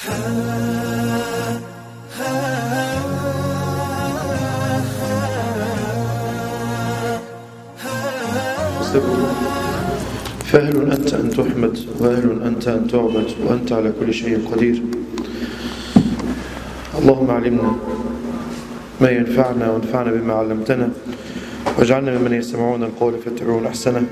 فأهل أنت أن تحمد وأهل أنت أن تعبد وأنت على كل شيء قدير اللهم علمنا ما ينفعنا وانفعنا بما علمتنا واجعلنا ممن يستمعون القول فاتبعون أحسنه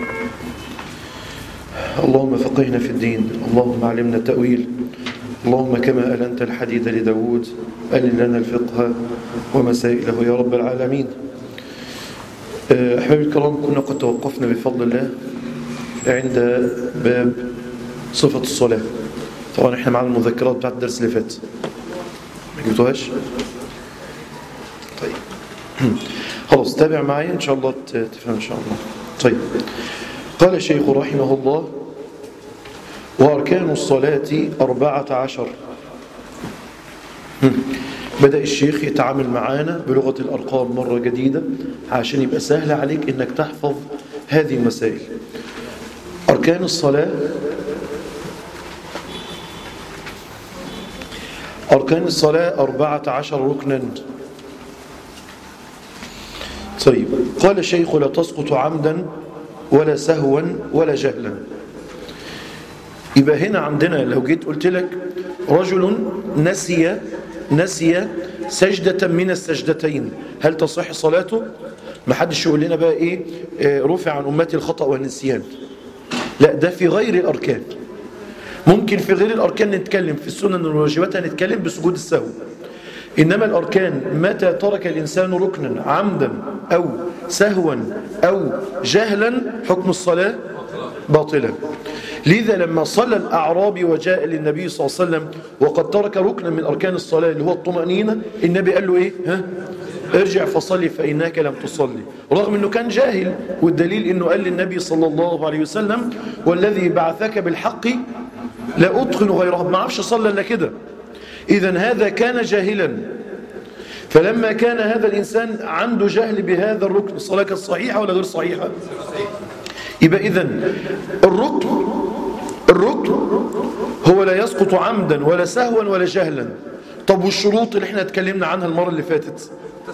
اللهم فقهنا في الدين اللهم علمنا التأويل اللهم كما ألنت الحديد لداود ألن لنا الفقه ومسائله يا رب العالمين أحبابي الكرام كنا قد توقفنا بفضل الله عند باب صفة الصلاة طبعا احنا معنا المذكرات بتاعت الدرس اللي فات ما جبتوهاش طيب خلاص تابع معايا ان شاء الله تفهم ان شاء الله طيب قال الشيخ رحمه الله وأركان الصلاة أربعة عشر بدأ الشيخ يتعامل معانا بلغة الأرقام مرة جديدة عشان يبقى سهل عليك إنك تحفظ هذه المسائل أركان الصلاة أركان الصلاة أربعة عشر ركنا طيب قال الشيخ لا تسقط عمدا ولا سهوا ولا جهلا يبقى هنا عندنا لو جيت قلت لك رجل نسي نسي سجدة من السجدتين هل تصح صلاته ما حدش يقول لنا بقى ايه رفع عن امتي الخطأ والنسيان لا ده في غير الاركان ممكن في غير الاركان نتكلم في السنن والواجبات نتكلم بسجود السهو انما الاركان متى ترك الانسان ركنا عمدا او سهوا او جهلا حكم الصلاه باطلا لذا لما صلى الأعرابي وجاء للنبي صلى الله عليه وسلم وقد ترك ركنا من أركان الصلاة اللي هو الطمأنينة النبي قال له إيه ها ارجع فصلي فإنك لم تصلي رغم أنه كان جاهل والدليل أنه قال للنبي صلى الله عليه وسلم والذي بعثك بالحق لا أدخل غيره ما عرفش صلى إلا كده إذا هذا كان جاهلا فلما كان هذا الإنسان عنده جهل بهذا الركن الصلاة كانت صحيحة ولا غير صحيحة يبقى إذا الركن الركن هو لا يسقط عمدا ولا سهوا ولا جهلا طب والشروط اللي احنا اتكلمنا عنها المرة اللي فاتت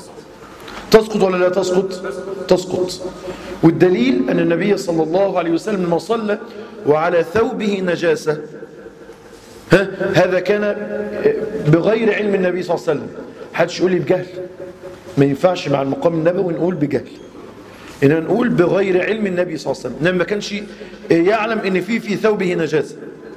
تسقط ولا لا تسقط تسقط والدليل أن النبي صلى الله عليه وسلم لما صلى وعلى ثوبه نجاسة ها هذا كان بغير علم النبي صلى الله عليه وسلم حدش يقول لي بجهل ما ينفعش مع المقام النبوي نقول بجهل إن نقول بغير علم النبي صلى الله عليه وسلم ما كانش يعلم ان في في ثوبه نجاسة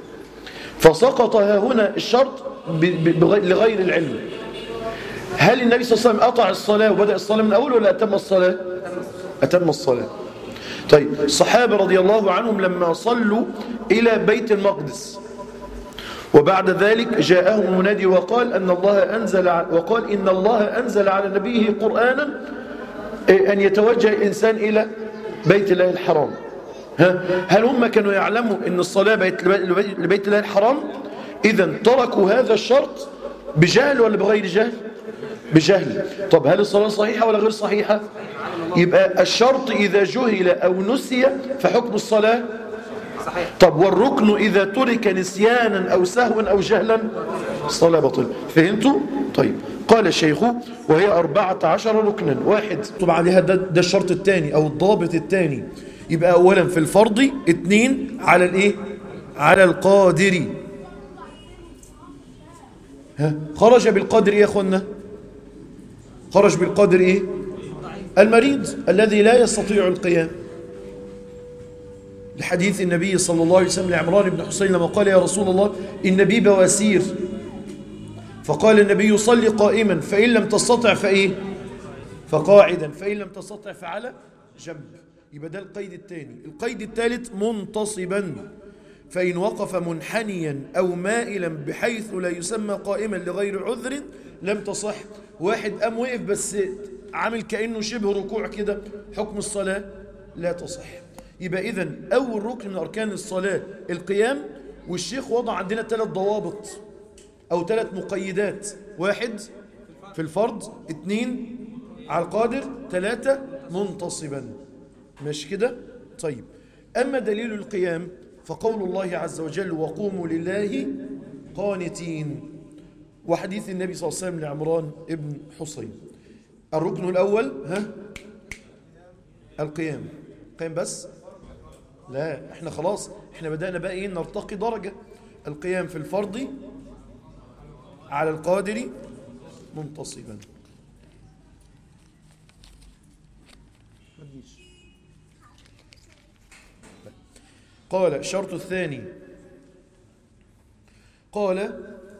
فسقط ها هنا الشرط لغير العلم هل النبي صلى الله عليه وسلم قطع الصلاة وبدأ الصلاة من أول ولا أتم الصلاة أتم الصلاة طيب الصحابة رضي الله عنهم لما صلوا إلى بيت المقدس وبعد ذلك جاءهم منادي وقال أن الله أنزل وقال إن الله أنزل على نبيه قرآنا أن يتوجه الإنسان إلى بيت الله الحرام ها هل هم كانوا يعلموا أن الصلاة بيت لبيت الله الحرام إذا تركوا هذا الشرط بجهل ولا بغير جهل بجهل طب هل الصلاة صحيحة ولا غير صحيحة يبقى الشرط إذا جهل أو نسي فحكم الصلاة صحيح. طب والركن إذا ترك نسيانا أو سهوا أو جهلا الصلاة بطل فهمتوا طيب قال الشيخ وهي أربعة عشر ركنا واحد طبعا عليها ده, ده الشرط الثاني أو الضابط الثاني يبقى أولا في الفرض اثنين على الإيه على القادر ها خرج بالقدر إيه يا أخوانا خرج بالقدر إيه المريض الذي لا يستطيع القيام لحديث النبي صلى الله عليه وسلم لعمران بن حسين لما قال يا رسول الله إن بي بواسير فقال النبي صل قائما فإن لم تستطع فإيه فقاعدا فإن لم تستطع فعلى جنب يبقى ده القيد الثاني القيد الثالث منتصبا فإن وقف منحنيا أو مائلا بحيث لا يسمى قائما لغير عذر لم تصح واحد قام وقف بس عامل كأنه شبه ركوع كده حكم الصلاة لا تصح يبقى إذن أول ركن من أركان الصلاة القيام والشيخ وضع عندنا ثلاث ضوابط أو ثلاث مقيدات واحد في الفرض اثنين على القادر ثلاثة منتصبا ماشي كده طيب أما دليل القيام فقول الله عز وجل وقوموا لله قانتين وحديث النبي صلى الله عليه وسلم لعمران ابن حسين الركن الأول ها القيام قيام بس لا احنا خلاص احنا بدأنا بقى ايه نرتقي درجة القيام في الفرض على القادر منتصبا ما تجيش. قال الشرط الثاني قال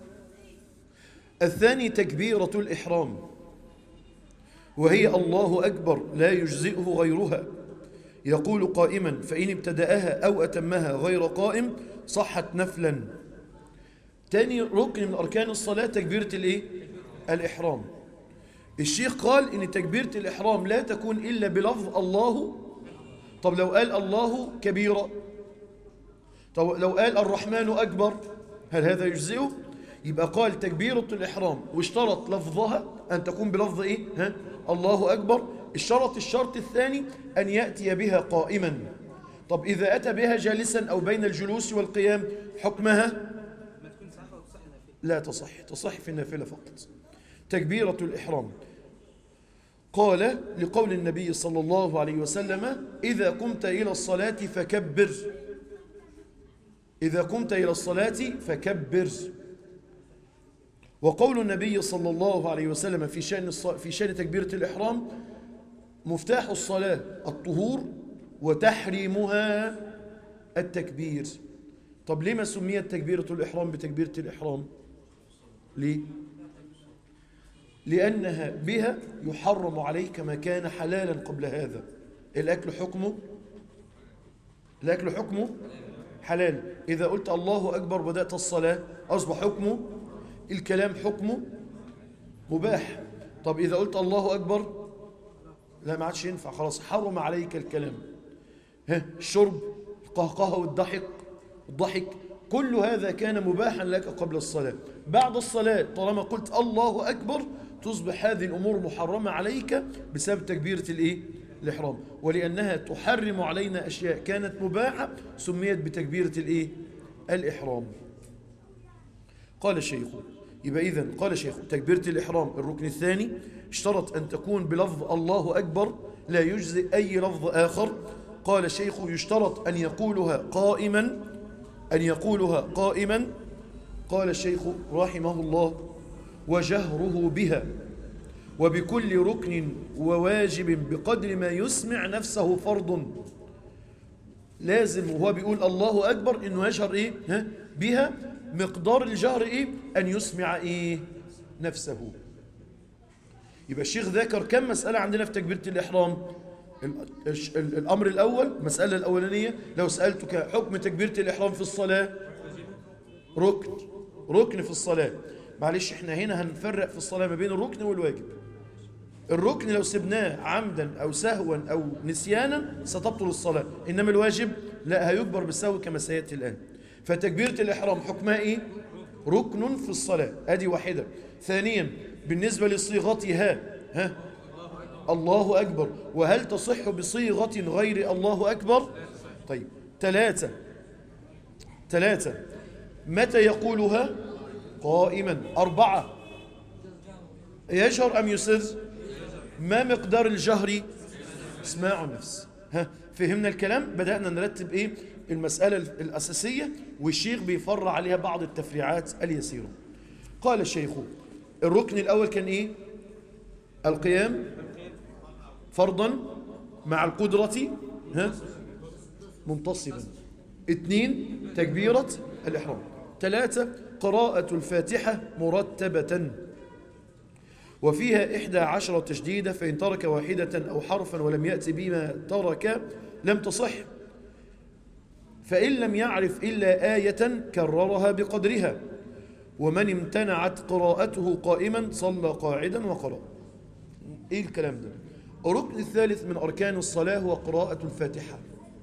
الثاني تكبيرة الإحرام وهي الله أكبر لا يجزئه غيرها يقول قائما فإن ابتدأها أو أتمها غير قائم صحت نفلا تاني ركن من أركان الصلاة تكبيرة الإيه؟ الإحرام الشيخ قال إن تكبيرة الإحرام لا تكون إلا بلفظ الله طب لو قال الله كبيرة طب لو قال الرحمن أكبر هل هذا يجزئه؟ يبقى قال تكبيرة الإحرام واشترط لفظها أن تكون بلفظ إيه؟ ها؟ الله أكبر الشرط الشرط الثاني أن يأتي بها قائما طب إذا أتى بها جالسا أو بين الجلوس والقيام حكمها لا تصح تصح في النافلة فقط تكبيرة الإحرام قال لقول النبي صلى الله عليه وسلم إذا قمت إلى الصلاة فكبر إذا قمت إلى الصلاة فكبر وقول النبي صلى الله عليه وسلم في شأن في شأن تكبيرة الإحرام مفتاح الصلاة الطهور وتحريمها التكبير طب لما سميت تكبيرة الإحرام بتكبيرة الإحرام ليه لأنها بها يحرم عليك ما كان حلالا قبل هذا الأكل حكمه الأكل حكمه حلال إذا قلت الله أكبر بدأت الصلاة أصبح حكمه الكلام حكمه مباح طب إذا قلت الله أكبر لا ما عادش ينفع خلاص حرم عليك الكلام ها الشرب القهقه والضحك الضحك كل هذا كان مباحا لك قبل الصلاة بعد الصلاة طالما قلت الله أكبر تصبح هذه الأمور محرمة عليك بسبب تكبيرة الإيه؟ الإحرام ولأنها تحرم علينا أشياء كانت مباحة سميت بتكبيرة الإيه؟ الإحرام قال الشيخ يبقى إذن قال الشيخ تكبيرة الإحرام الركن الثاني اشترط أن تكون بلفظ الله أكبر لا يجزئ أي لفظ آخر قال الشيخ يشترط أن يقولها قائما أن يقولها قائما قال الشيخ رحمه الله وجهره بها وبكل ركن وواجب بقدر ما يسمع نفسه فرض لازم وهو بيقول الله أكبر إنه يجهر إيه ها؟ بها مقدار الجهر إيه أن يسمع إيه نفسه يبقى الشيخ ذكر كم مسألة عندنا في تكبيرة الإحرام الأمر الأول المسألة الأولانية لو سألتك حكم تكبيرة الإحرام في الصلاة ركن ركن في الصلاة معلش احنا هنا هنفرق في الصلاة ما بين الركن والواجب الركن لو سبناه عمدا أو سهوا أو نسيانا ستبطل الصلاة إنما الواجب لا هيكبر بالسهو كما سيأتي الآن فتكبيرة الإحرام حكمها إيه؟ ركن في الصلاة أدي واحدة ثانيا بالنسبة لصيغتها ها الله أكبر وهل تصح بصيغة غير الله أكبر طيب ثلاثة ثلاثة متى يقولها قائما أربعة يجهر أم يسر ما مقدار الجهر اسماع النفس ها فهمنا الكلام بدأنا نرتب إيه المسألة الأساسية والشيخ بيفرع عليها بعض التفريعات اليسيرة قال الشيخ الركن الأول كان إيه القيام فرضا مع القدرة ها منتصبا اثنين تكبيرة الإحرام ثلاثة قراءة الفاتحة مرتبة وفيها إحدى عشرة تشديدة فإن ترك واحدة أو حرفا ولم يأتي بما ترك لم تصح فإن لم يعرف إلا آية كررها بقدرها ومن امتنعت قراءته قائما صلى قاعدا وقرأ إيه الكلام ده الركن الثالث من أركان الصلاة هو قراءة الفاتحة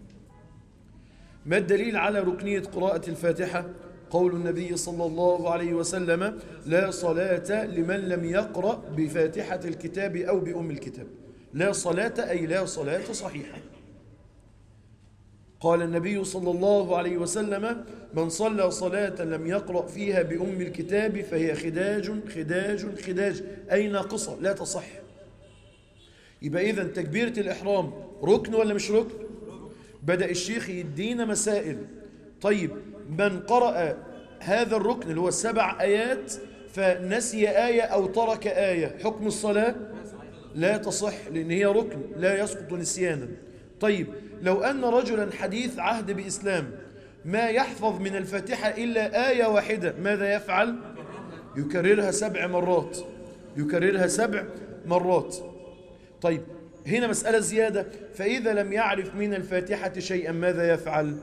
ما الدليل على ركنية قراءة الفاتحة قول النبي صلى الله عليه وسلم لا صلاة لمن لم يقرأ بفاتحة الكتاب أو بأم الكتاب لا صلاة أي لا صلاة صحيحة قال النبي صلى الله عليه وسلم من صلى صلاة لم يقرأ فيها بأم الكتاب فهي خداج خداج خداج أي ناقصة لا تصح يبقى إذا تكبيرة الإحرام ركن ولا مش ركن بدأ الشيخ يدينا مسائل طيب من قرأ هذا الركن اللي هو السبع آيات فنسي آية أو ترك آية حكم الصلاة لا تصح لأن هي ركن لا يسقط نسيانا طيب لو أن رجلا حديث عهد بإسلام ما يحفظ من الفاتحة إلا آية واحدة ماذا يفعل؟ يكررها سبع مرات يكررها سبع مرات طيب هنا مسألة زيادة فإذا لم يعرف من الفاتحة شيئا ماذا يفعل؟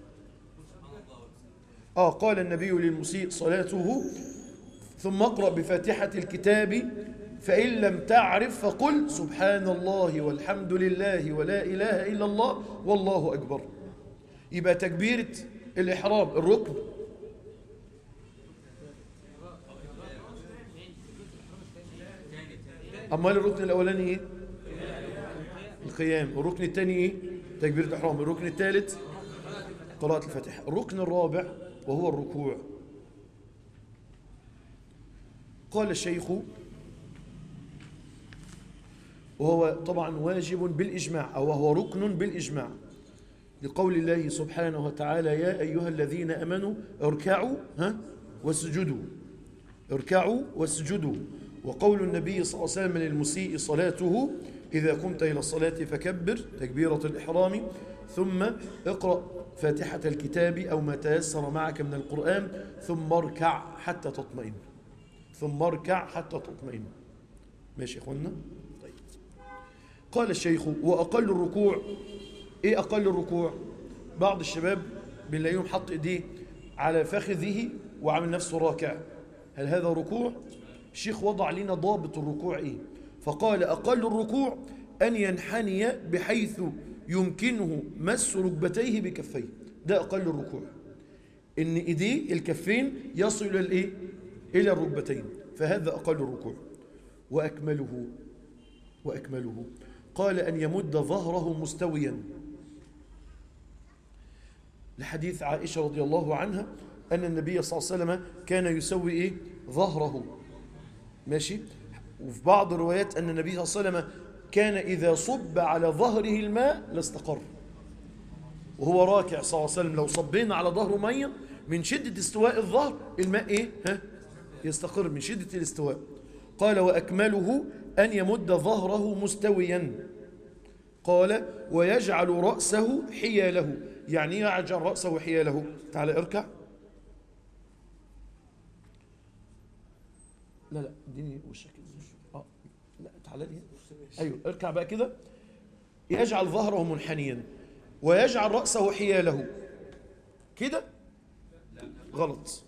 آه قال النبي للمسيء صلاته ثم اقرأ بفاتحة الكتاب فإن لم تعرف فقل سبحان الله والحمد لله ولا إله إلا الله والله أكبر يبقى تكبيرة الإحرام الركن أمال الركن الأولاني إيه؟ القيام الركن الثاني إيه؟ تكبيرة الإحرام الركن الثالث قراءة الفاتحة الركن الرابع وهو الركوع قال الشيخ وهو طبعا واجب بالإجماع أو وهو ركن بالإجماع لقول الله سبحانه وتعالى يا أيها الذين أمنوا اركعوا ها واسجدوا اركعوا واسجدوا وقول النبي صلى الله عليه وسلم للمسيء صلاته إذا قمت إلى الصلاة فكبر تكبيرة الإحرام ثم اقرأ فاتحة الكتاب أو ما تيسر معك من القرآن ثم اركع حتى تطمئن ثم اركع حتى تطمئن ماشي يا اخوانا طيب قال الشيخ واقل الركوع ايه اقل الركوع بعض الشباب بنلاقيهم حط ايديه على فخذه وعامل نفسه راكع هل هذا ركوع الشيخ وضع لنا ضابط الركوع ايه فقال اقل الركوع ان ينحني بحيث يمكنه مس ركبتيه بكفيه ده اقل الركوع ان ايديه الكفين يصل الى الايه إلى الركبتين فهذا أقل الركوع وأكمله وأكمله قال أن يمد ظهره مستويا لحديث عائشة رضي الله عنها أن النبي صلى الله عليه وسلم كان يسوي إيه؟ ظهره ماشي وفي بعض الروايات أن النبي صلى الله عليه وسلم كان إذا صب على ظهره الماء لاستقر وهو راكع صلى الله عليه وسلم لو صبينا على ظهره مية من شدة استواء الظهر الماء إيه؟ ها؟ يستقر من شدة الاستواء قال وأكمله أن يمد ظهره مستويا قال ويجعل رأسه حياله يعني يجعل رأسه حياله تعال اركع لا لا اديني وشك اه لا تعال لي ايوه اركع بقى كده يجعل ظهره منحنيا ويجعل رأسه حياله كده غلط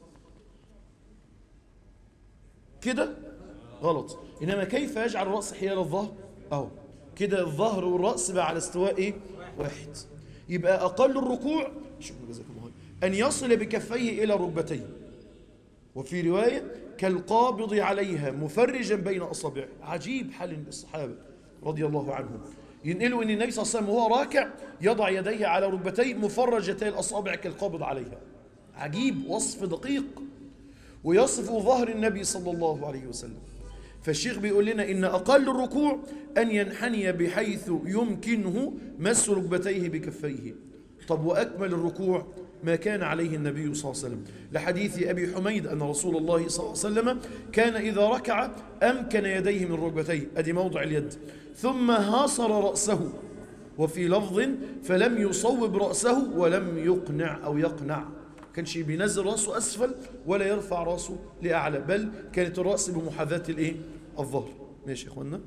كده غلط إنما كيف يجعل الرأس حيال الظهر أهو كده الظهر والرأس بقى على استواء إيه؟ واحد يبقى أقل الركوع شكرا جزاكم الله أن يصل بكفيه إلى ركبتيه وفي رواية كالقابض عليها مفرجا بين أصابعه عجيب حال الصحابة رضي الله عنهم ينقلوا أن النبي صلى الله عليه وسلم وهو راكع يضع يديه على ركبتيه مفرجتي الأصابع كالقابض عليها عجيب وصف دقيق ويصف ظهر النبي صلى الله عليه وسلم فالشيخ بيقول لنا إن أقل الركوع أن ينحني بحيث يمكنه مس ركبتيه بكفيه طب وأكمل الركوع ما كان عليه النبي صلى الله عليه وسلم لحديث أبي حميد أن رسول الله صلى الله عليه وسلم كان إذا ركع أمكن يديه من ركبتيه أدي موضع اليد ثم هاصر رأسه وفي لفظ فلم يصوب رأسه ولم يقنع أو يقنع كانش بينزل راسه أسفل ولا يرفع راسه لأعلى بل كانت الرأس بمحاذاة الإيه؟ الظهر ماشي يا إخوانا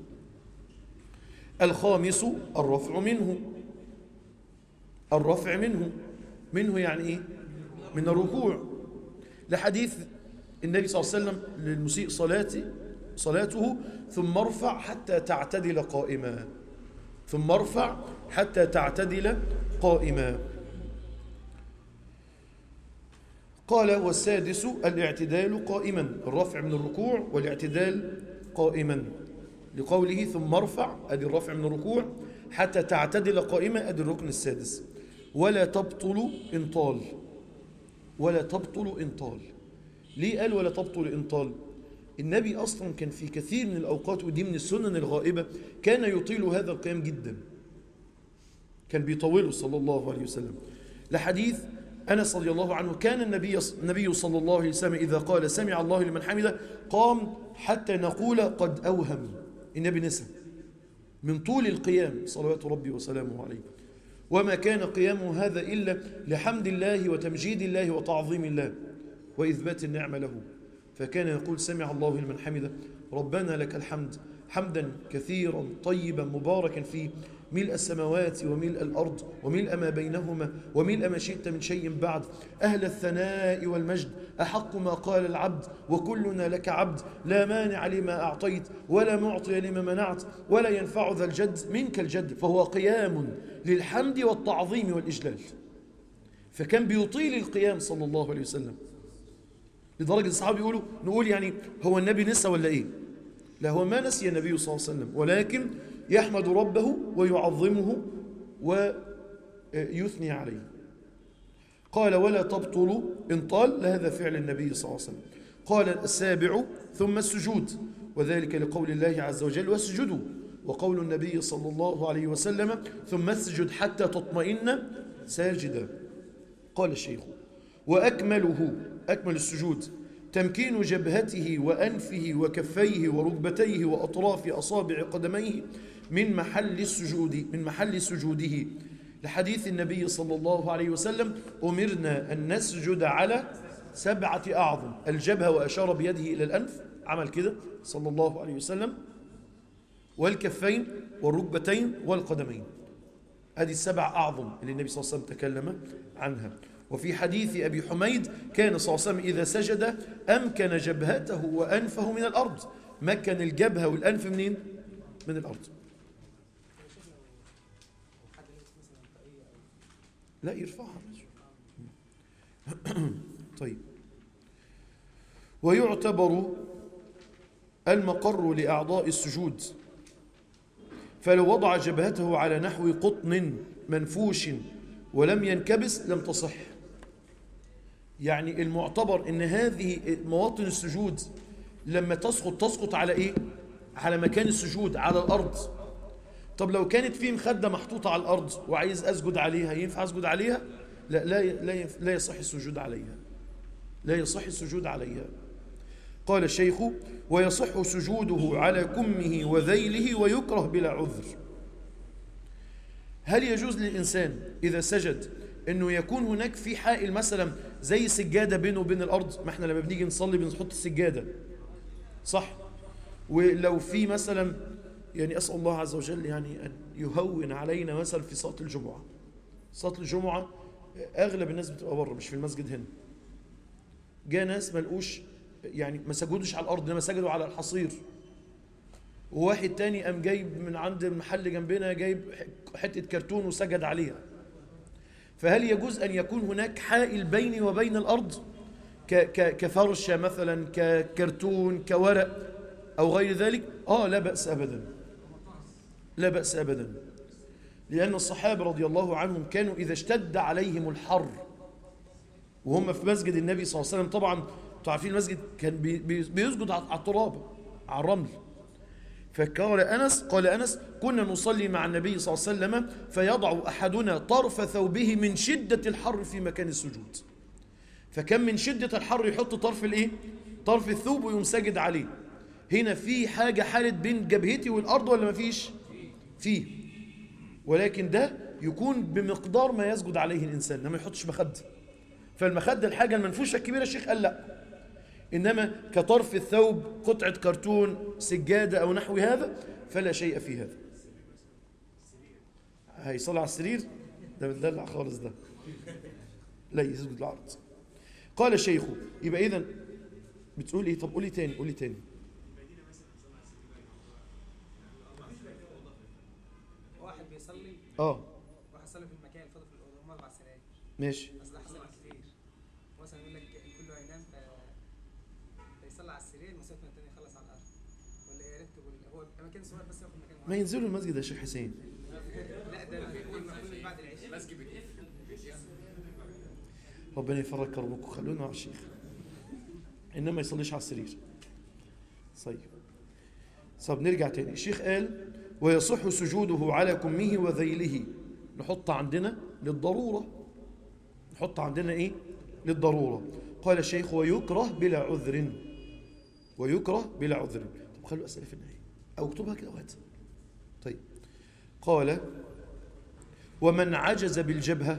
الخامس الرفع منه الرفع منه منه يعني إيه من الركوع لحديث النبي صلى الله عليه وسلم للمسيء صلاته صلاته ثم ارفع حتى تعتدل قائما ثم ارفع حتى تعتدل قائما قال والسادس الاعتدال قائما الرفع من الركوع والاعتدال قائما لقوله ثم ارفع ادي الرفع من الركوع حتى تعتدل قائما ادي الركن السادس ولا تبطل إن طال ولا تبطل إن طال ليه قال ولا تبطل إن طال النبي أصلا كان في كثير من الأوقات ودي من السنن الغائبة كان يطيل هذا القيام جدا كان بيطوله صلى الله عليه وسلم لحديث أنس رضي الله عنه كان النبي النبي صلى الله عليه وسلم إذا قال سمع الله لمن حمده قام حتى نقول قد أوهم النبي نسى من طول القيام صلوات ربي وسلامه عليه وما كان قيامه هذا إلا لحمد الله وتمجيد الله وتعظيم الله وإثبات النعمة له فكان يقول سمع الله لمن حمده ربنا لك الحمد حمدا كثيرا طيبا مباركا فيه ملء السماوات وملء الأرض وملء ما بينهما وملء ما شئت من شيء بعد أهل الثناء والمجد أحق ما قال العبد وكلنا لك عبد لا مانع لما أعطيت ولا معطي لما منعت ولا ينفع ذا الجد منك الجد فهو قيام للحمد والتعظيم والإجلال فكان بيطيل القيام صلى الله عليه وسلم لدرجة الصحابة يقولوا نقول يعني هو النبي نسى ولا إيه لا هو ما نسي النبي صلى الله عليه وسلم ولكن يحمد ربه ويعظمه ويثني عليه قال ولا تبطل إن طال لهذا فعل النبي صلى الله عليه وسلم قال السابع ثم السجود وذلك لقول الله عز وجل واسجدوا وقول النبي صلى الله عليه وسلم ثم اسجد حتى تطمئن ساجدا قال الشيخ وأكمله أكمل السجود تمكين جبهته وأنفه وكفيه وركبتيه وأطراف أصابع قدميه من محل السجود من محل سجوده لحديث النبي صلى الله عليه وسلم أمرنا أن نسجد على سبعة أعظم الجبهة وأشار بيده إلى الأنف عمل كده صلى الله عليه وسلم والكفين والركبتين والقدمين هذه السبع أعظم اللي النبي صلى الله عليه وسلم تكلم عنها وفي حديث أبي حميد كان صلى الله عليه وسلم إذا سجد أمكن جبهته وأنفه من الأرض مكن الجبهة والأنف منين؟ من الأرض لا يرفعها طيب ويعتبر المقر لأعضاء السجود فلو وضع جبهته على نحو قطن منفوش ولم ينكبس لم تصح يعني المعتبر ان هذه مواطن السجود لما تسقط تسقط على ايه على مكان السجود على الارض طب لو كانت في مخده محطوطه على الارض وعايز اسجد عليها ينفع اسجد عليها لا لا لا, لا يصح السجود عليها لا يصح السجود عليها قال الشيخ ويصح سجوده على كمه وذيله ويكره بلا عذر هل يجوز للإنسان إذا سجد أنه يكون هناك في حائل مثلا زي سجادة بينه وبين الأرض ما احنا لما بنيجي نصلي بنحط السجادة صح ولو في مثلا يعني أسأل الله عز وجل يعني أن يهون علينا مثلا في صلاة الجمعة صلاة الجمعة أغلب الناس بتبقى بره مش في المسجد هنا جاء ناس ما لقوش يعني ما سجدوش على الأرض لما سجدوا على الحصير وواحد تاني قام جايب من عند المحل جنبنا جايب حتة كرتون وسجد عليها فهل يجوز أن يكون هناك حائل بيني وبين الأرض كفرشة مثلا ككرتون كورق أو غير ذلك آه لا بأس أبدا لا بأس أبدا لأن الصحابة رضي الله عنهم كانوا إذا اشتد عليهم الحر وهم في مسجد النبي صلى الله عليه وسلم طبعا تعرفين المسجد كان بيسجد على التراب على الرمل فقال أنس قال أنس كنا نصلي مع النبي صلى الله عليه وسلم فيضع أحدنا طرف ثوبه من شدة الحر في مكان السجود فكان من شدة الحر يحط طرف الايه طرف الثوب ويقوم ساجد عليه هنا في حاجة حالت بين جبهتي والأرض ولا ما فيش فيه ولكن ده يكون بمقدار ما يسجد عليه الإنسان لما يحطش مخدة فالمخدة الحاجة المنفوشة الكبيرة الشيخ قال لا إنما كطرف الثوب قطعة كرتون سجادة أو نحو هذا فلا شيء في هذا هيصلي على السرير ده بتدلع خالص ده لا يسجد العرض قال الشيخ يبقى إذن بتقول إيه طب قولي تاني قولي تاني واحد بيصلي اه واحد صلي في المكان فاضل في الاوضه هم اربع سراير ماشي بس ده حصل كتير مثلا يقول لك كله هينام ف فيصلي على السرير مسافه ما التاني يخلص على الارض ولا يا ريت تقول هو اماكن صغير بس ياخد مكان ما واحد ينزلوا المسجد يا شيخ حسين لا ده في اول ما كل بعد العشاء مسجد ربنا يفرج كربكم خلونا مع الشيخ انما يصليش على السرير طيب طب نرجع تاني الشيخ قال ويصح سجوده على كمه وذيله نحط عندنا للضرورة نحط عندنا ايه للضرورة قال الشيخ ويكره بلا عذر ويكره بلا عذر طب خلوا أسئلة في النهاية أو اكتبها كده وهات طيب قال ومن عجز بالجبهة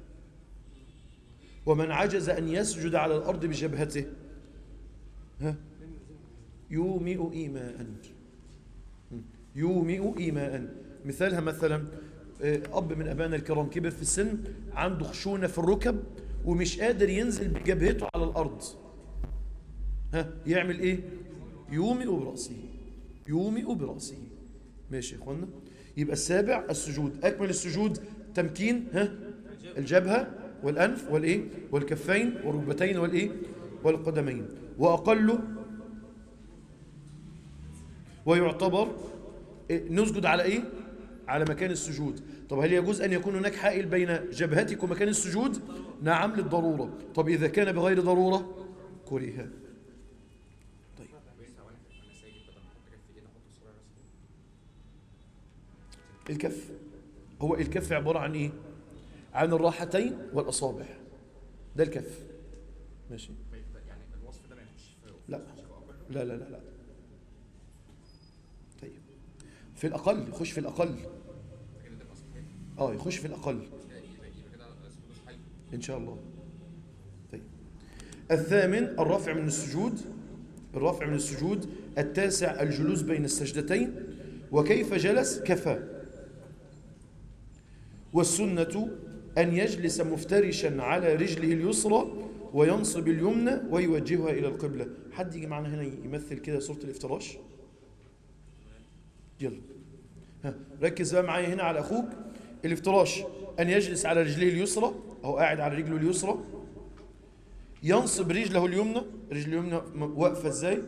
ومن عجز أن يسجد على الأرض بجبهته ها يومئ إيماء يومئ إيماء مثالها مثلا آه، أب من أبانا الكرام كبر في السن عنده خشونة في الركب ومش قادر ينزل بجبهته على الأرض ها يعمل إيه يومئ برأسه يومئ برأسه ماشي يا إخوانا يبقى السابع السجود أكمل السجود تمكين ها الجبهة والأنف والإيه والكفين والركبتين والإيه والقدمين وأقل ويعتبر إيه؟ نسجد على ايه على مكان السجود طب هل يجوز ان يكون هناك حائل بين جبهتك ومكان السجود نعم للضروره طب اذا كان بغير ضروره كره طيب الكف هو الكف عباره عن ايه عن الراحتين والاصابع ده الكف ماشي يعني الوصف ده ما يخش في لا لا لا لا لا طيب في الأقل يخش في الأقل كده ده صحيح اه يخش في الأقل يبقى يبقى كده السجود صحيح إن شاء الله طيب الثامن الرفع من السجود الرفع من السجود التاسع الجلوس بين السجدتين وكيف جلس كفى والسنة أن يجلس مفترشا على رجله اليسرى وينصب اليمنى ويوجهها إلى القبلة حد يجي معنا هنا يمثل كده صورة الافتراش يلا ها ركز بقى معايا هنا على أخوك الافتراش أن يجلس على رجله اليسرى أو قاعد على رجله اليسرى ينصب رجله اليمنى رجله اليمنى م- واقفة ازاي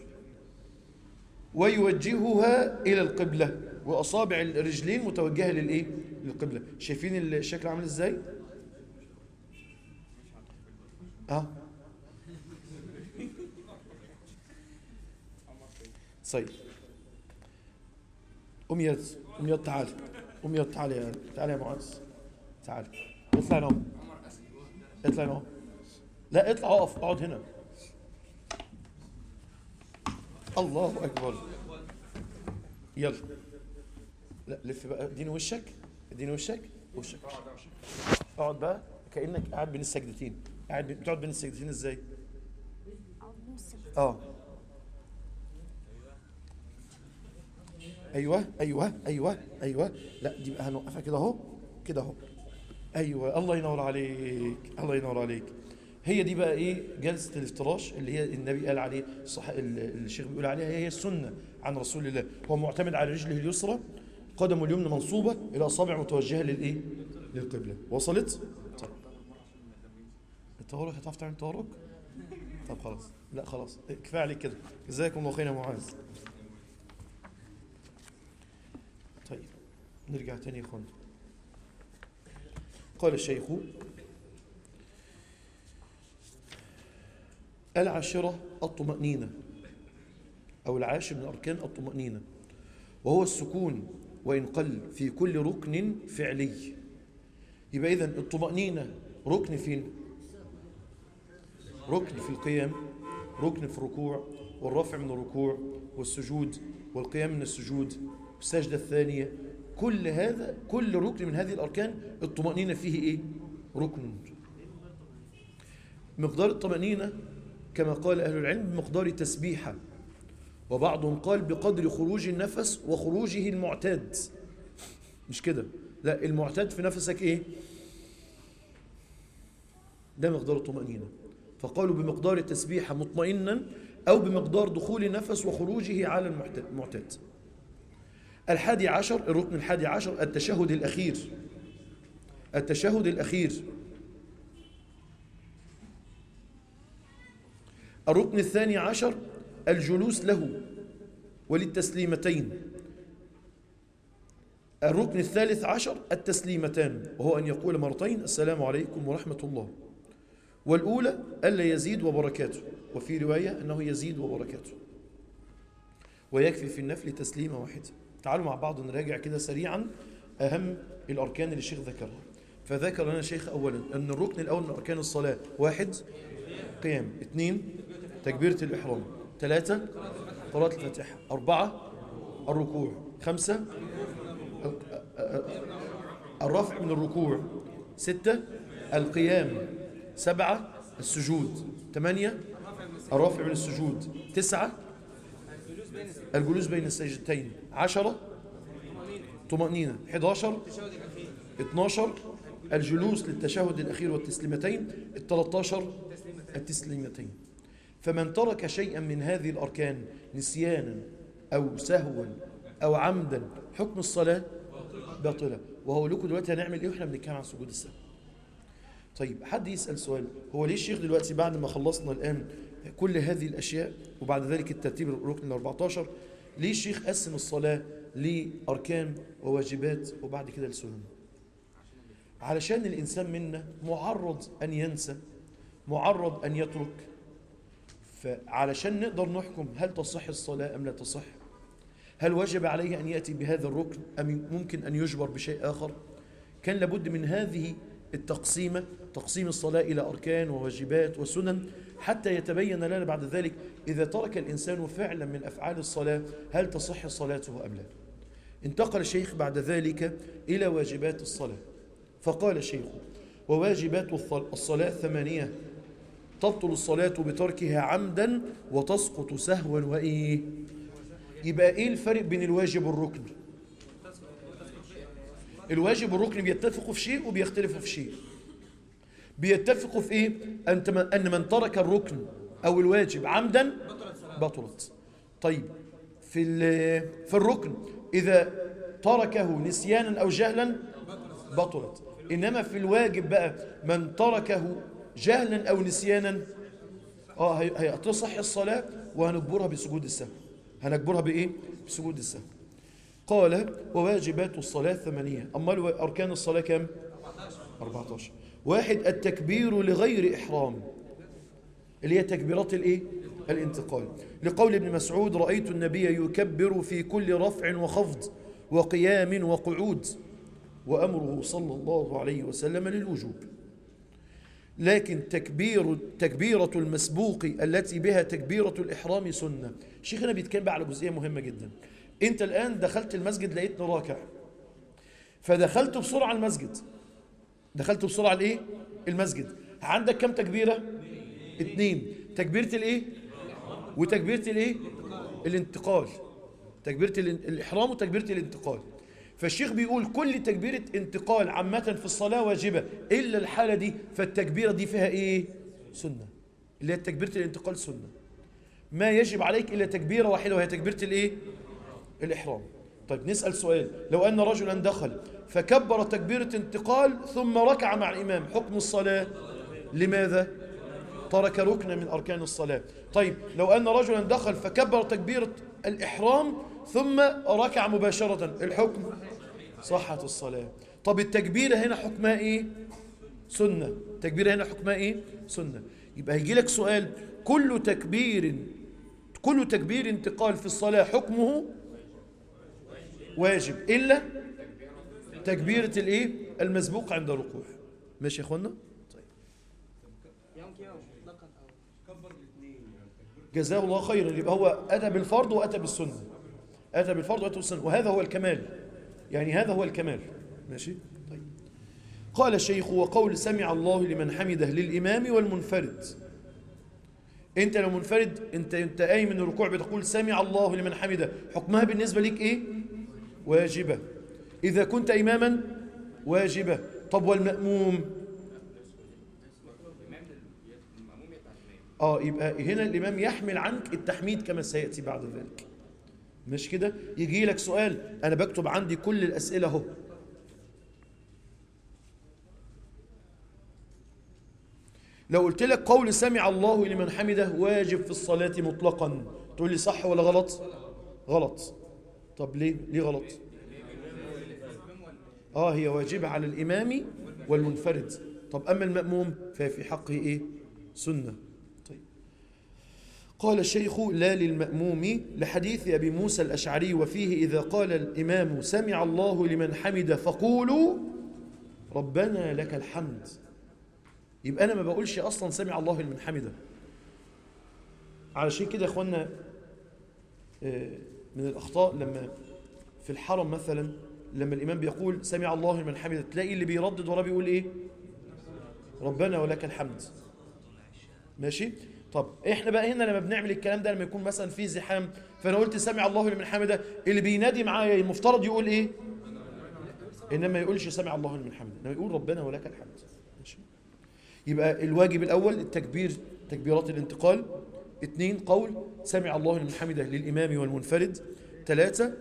ويوجهها إلى القبلة وأصابع الرجلين متوجهة للإيه للقبلة شايفين الشكل عامل ازاي اه طيب قوم يد قوم يد تعال قوم يد تعال يا تعال يا معاذ تعال اطلع هنا اهو. اطلع هنا اهو. لا اطلع اقف اقعد هنا الله اكبر يلا لا لف بقى اديني وشك اديني وشك وشك اقعد بقى كانك قاعد بين السجدتين قاعد بين- بتقعد بين السجدتين ازاي اه ايوه ايوه ايوه ايوه لا دي بقى هنوقفها كده اهو كده اهو ايوه الله ينور عليك الله ينور عليك هي دي بقى ايه جلسه الافتراش اللي هي النبي قال عليه صح ال- الشيخ بيقول عليها هي السنه عن رسول الله هو معتمد على رجله اليسرى قدمه اليمنى منصوبه الى اصابع متوجهه للايه للقبله وصلت طيب التورك هتعرف تعمل تورك طب خلاص لا خلاص كفايه عليك كده جزاكم الله خيرا يا معاذ طيب نرجع تاني يا اخوانا قال الشيخ العاشرة الطمأنينة أو العاشر من أركان الطمأنينة وهو السكون وإن قل في كل ركن فعلي يبقى إذن الطمأنينة ركن فين؟ ركن في القيام ركن في الركوع والرفع من الركوع والسجود والقيام من السجود والسجدة الثانية كل هذا كل ركن من هذه الأركان الطمأنينة فيه إيه؟ ركن مقدار الطمأنينة كما قال أهل العلم بمقدار تسبيحة وبعضهم قال بقدر خروج النفس وخروجه المعتاد مش كده لا المعتاد في نفسك ايه ده مقدار الطمأنينة فقالوا بمقدار التسبيحة مطمئنا أو بمقدار دخول النفس وخروجه على المعت- المعتاد الحادي عشر الركن الحادي عشر التشهد الأخير التشهد الأخير الركن الثاني عشر الجلوس له وللتسليمتين الركن الثالث عشر التسليمتان وهو أن يقول مرتين السلام عليكم ورحمة الله والأولى ألا يزيد وبركاته وفي رواية أنه يزيد وبركاته ويكفي في النفل تسليمة واحدة تعالوا مع بعض نراجع كده سريعا أهم الأركان اللي الشيخ ذكرها فذكر لنا الشيخ أولا أن الركن الأول من أركان الصلاة واحد قيام اثنين تكبيرة الإحرام ثلاثة قراءة الفاتحة أربعة الركوع خمسة الرفع من الركوع ستة القيام سبعة السجود ثمانية الرفع من السجود تسعة الجلوس بين السجدتين عشرة طمأنينة 11 12 الجلوس للتشهد الأخير والتسليمتين ال 13 التسليمتين فمن ترك شيئا من هذه الأركان نسيانا أو سهوا أو عمدا حكم الصلاة باطلة وهو لكم دلوقتي هنعمل إيه وإحنا بنتكلم عن سجود السهو طيب حد يسأل سؤال هو ليه الشيخ دلوقتي بعد ما خلصنا الآن كل هذه الأشياء وبعد ذلك الترتيب الركن ال 14 ليه الشيخ قسم الصلاة لأركان وواجبات وبعد كده لسنن علشان الإنسان منا معرض أن ينسى معرض أن يترك فعلشان نقدر نحكم هل تصح الصلاة أم لا تصح هل وجب عليه أن يأتي بهذا الركن أم ممكن أن يجبر بشيء آخر كان لابد من هذه التقسيمة تقسيم الصلاة إلى أركان وواجبات وسنن حتى يتبين لنا بعد ذلك إذا ترك الإنسان فعلا من أفعال الصلاة هل تصح صلاته أم لا انتقل الشيخ بعد ذلك إلى واجبات الصلاة فقال الشيخ وواجبات الصلاة ثمانية تبطل الصلاة بتركها عمدا وتسقط سهوا وإيه يبقى إيه الفرق بين الواجب والركن الواجب والركن بيتفقوا في شيء وبيختلفوا في شيء بيتفقوا في ايه أنت ان من ترك الركن او الواجب عمدا بطلت طيب في في الركن اذا تركه نسيانا او جهلا بطلت انما في الواجب بقى من تركه جهلا او نسيانا اه هي تصح الصلاه وهنجبرها بسجود السهو هنجبرها بايه بسجود السهو قال وواجبات الصلاه ثمانيه امال اركان الصلاه كام 14 واحد التكبير لغير إحرام اللي هي تكبيرات الايه الانتقال لقول ابن مسعود رأيت النبي يكبر في كل رفع وخفض وقيام وقعود وأمره صلى الله عليه وسلم للوجوب لكن تكبير تكبيرة المسبوق التي بها تكبيرة الإحرام سنة شيخنا بيتكلم بقى على جزئية مهمة جدا انت الآن دخلت المسجد لقيتني راكع فدخلت بسرعة المسجد دخلت بسرعة الايه المسجد عندك كم تكبيرة اتنين تكبيرة الايه وتكبيرة الايه الانتقال تكبيرة الإحرام وتكبيرة الانتقال فالشيخ بيقول كل تكبيرة انتقال عامة في الصلاة واجبة إلا الحالة دي فالتكبيرة دي فيها إيه سنة اللي هي تكبيرة الانتقال سنة ما يجب عليك إلا تكبيرة واحدة وهي تكبيرة الإيه الإحرام طيب نسأل سؤال لو أن رجلا دخل فكبر تكبيرة انتقال ثم ركع مع الإمام حكم الصلاة لماذا؟ ترك ركنا من أركان الصلاة طيب لو أن رجلا دخل فكبر تكبيرة الإحرام ثم ركع مباشرة الحكم صحة الصلاة طب التكبيرة هنا حكمها إيه؟ سنة التكبيرة هنا حكمها إيه؟ سنة يبقى هيجي لك سؤال كل تكبير كل تكبير انتقال في الصلاة حكمه واجب إلا تكبيرة الإيه؟ المسبوق عند الركوع ماشي يا أخوانا؟ طيب يمكن مطلقا او جزاه الله خيرا يبقى هو أتى بالفرض وأتى بالسنة أتى بالفرض وأتى بالسنة وهذا هو الكمال يعني هذا هو الكمال ماشي طيب قال الشيخ وقول سمع الله لمن حمده للإمام والمنفرد انت لو منفرد انت انت قايم من الركوع بتقول سمع الله لمن حمده حكمها بالنسبة ليك ايه واجبة إذا كنت إماما واجبة طب والمأموم اه يبقى هنا الإمام يحمل عنك التحميد كما سيأتي بعد ذلك مش كده يجي لك سؤال أنا بكتب عندي كل الأسئلة اهو لو قلت لك قول سمع الله لمن حمده واجب في الصلاة مطلقا تقول لي صح ولا غلط غلط طب ليه ليه غلط اه هي واجبة على الإمام والمنفرد طب أما المأموم فهي في حقه إيه سنة طيب قال الشيخ لا للمأموم لحديث أبي موسى الأشعري وفيه إذا قال الإمام سمع الله لمن حمد فقولوا ربنا لك الحمد يبقى أنا ما بقولش أصلا سمع الله لمن حمده علشان كده يا أخوانا آه، من الأخطاء لما في الحرم مثلا لما الإمام بيقول سمع الله لمن حمده تلاقي اللي بيردد وراه بيقول إيه ربنا ولك الحمد ماشي طب احنا بقى هنا لما بنعمل الكلام ده لما يكون مثلا في زحام فانا قلت سمع الله لمن حمده اللي بينادي معايا المفترض يقول ايه انما ما يقولش سمع الله لمن حمده انما يقول ربنا ولك الحمد ماشي يبقى الواجب الاول التكبير تكبيرات الانتقال اثنين قول سمع الله لمن حمده للامام والمنفرد ثلاثه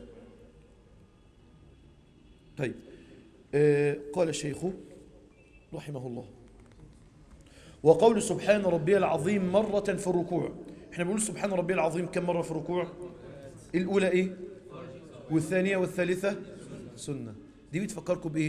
طيب آه قال الشيخ رحمه الله وقول سبحان ربي العظيم مرة في الركوع احنا بنقول سبحان ربي العظيم كم مرة في الركوع الأولى إيه والثانية والثالثة سنة دي بتفكركم بإيه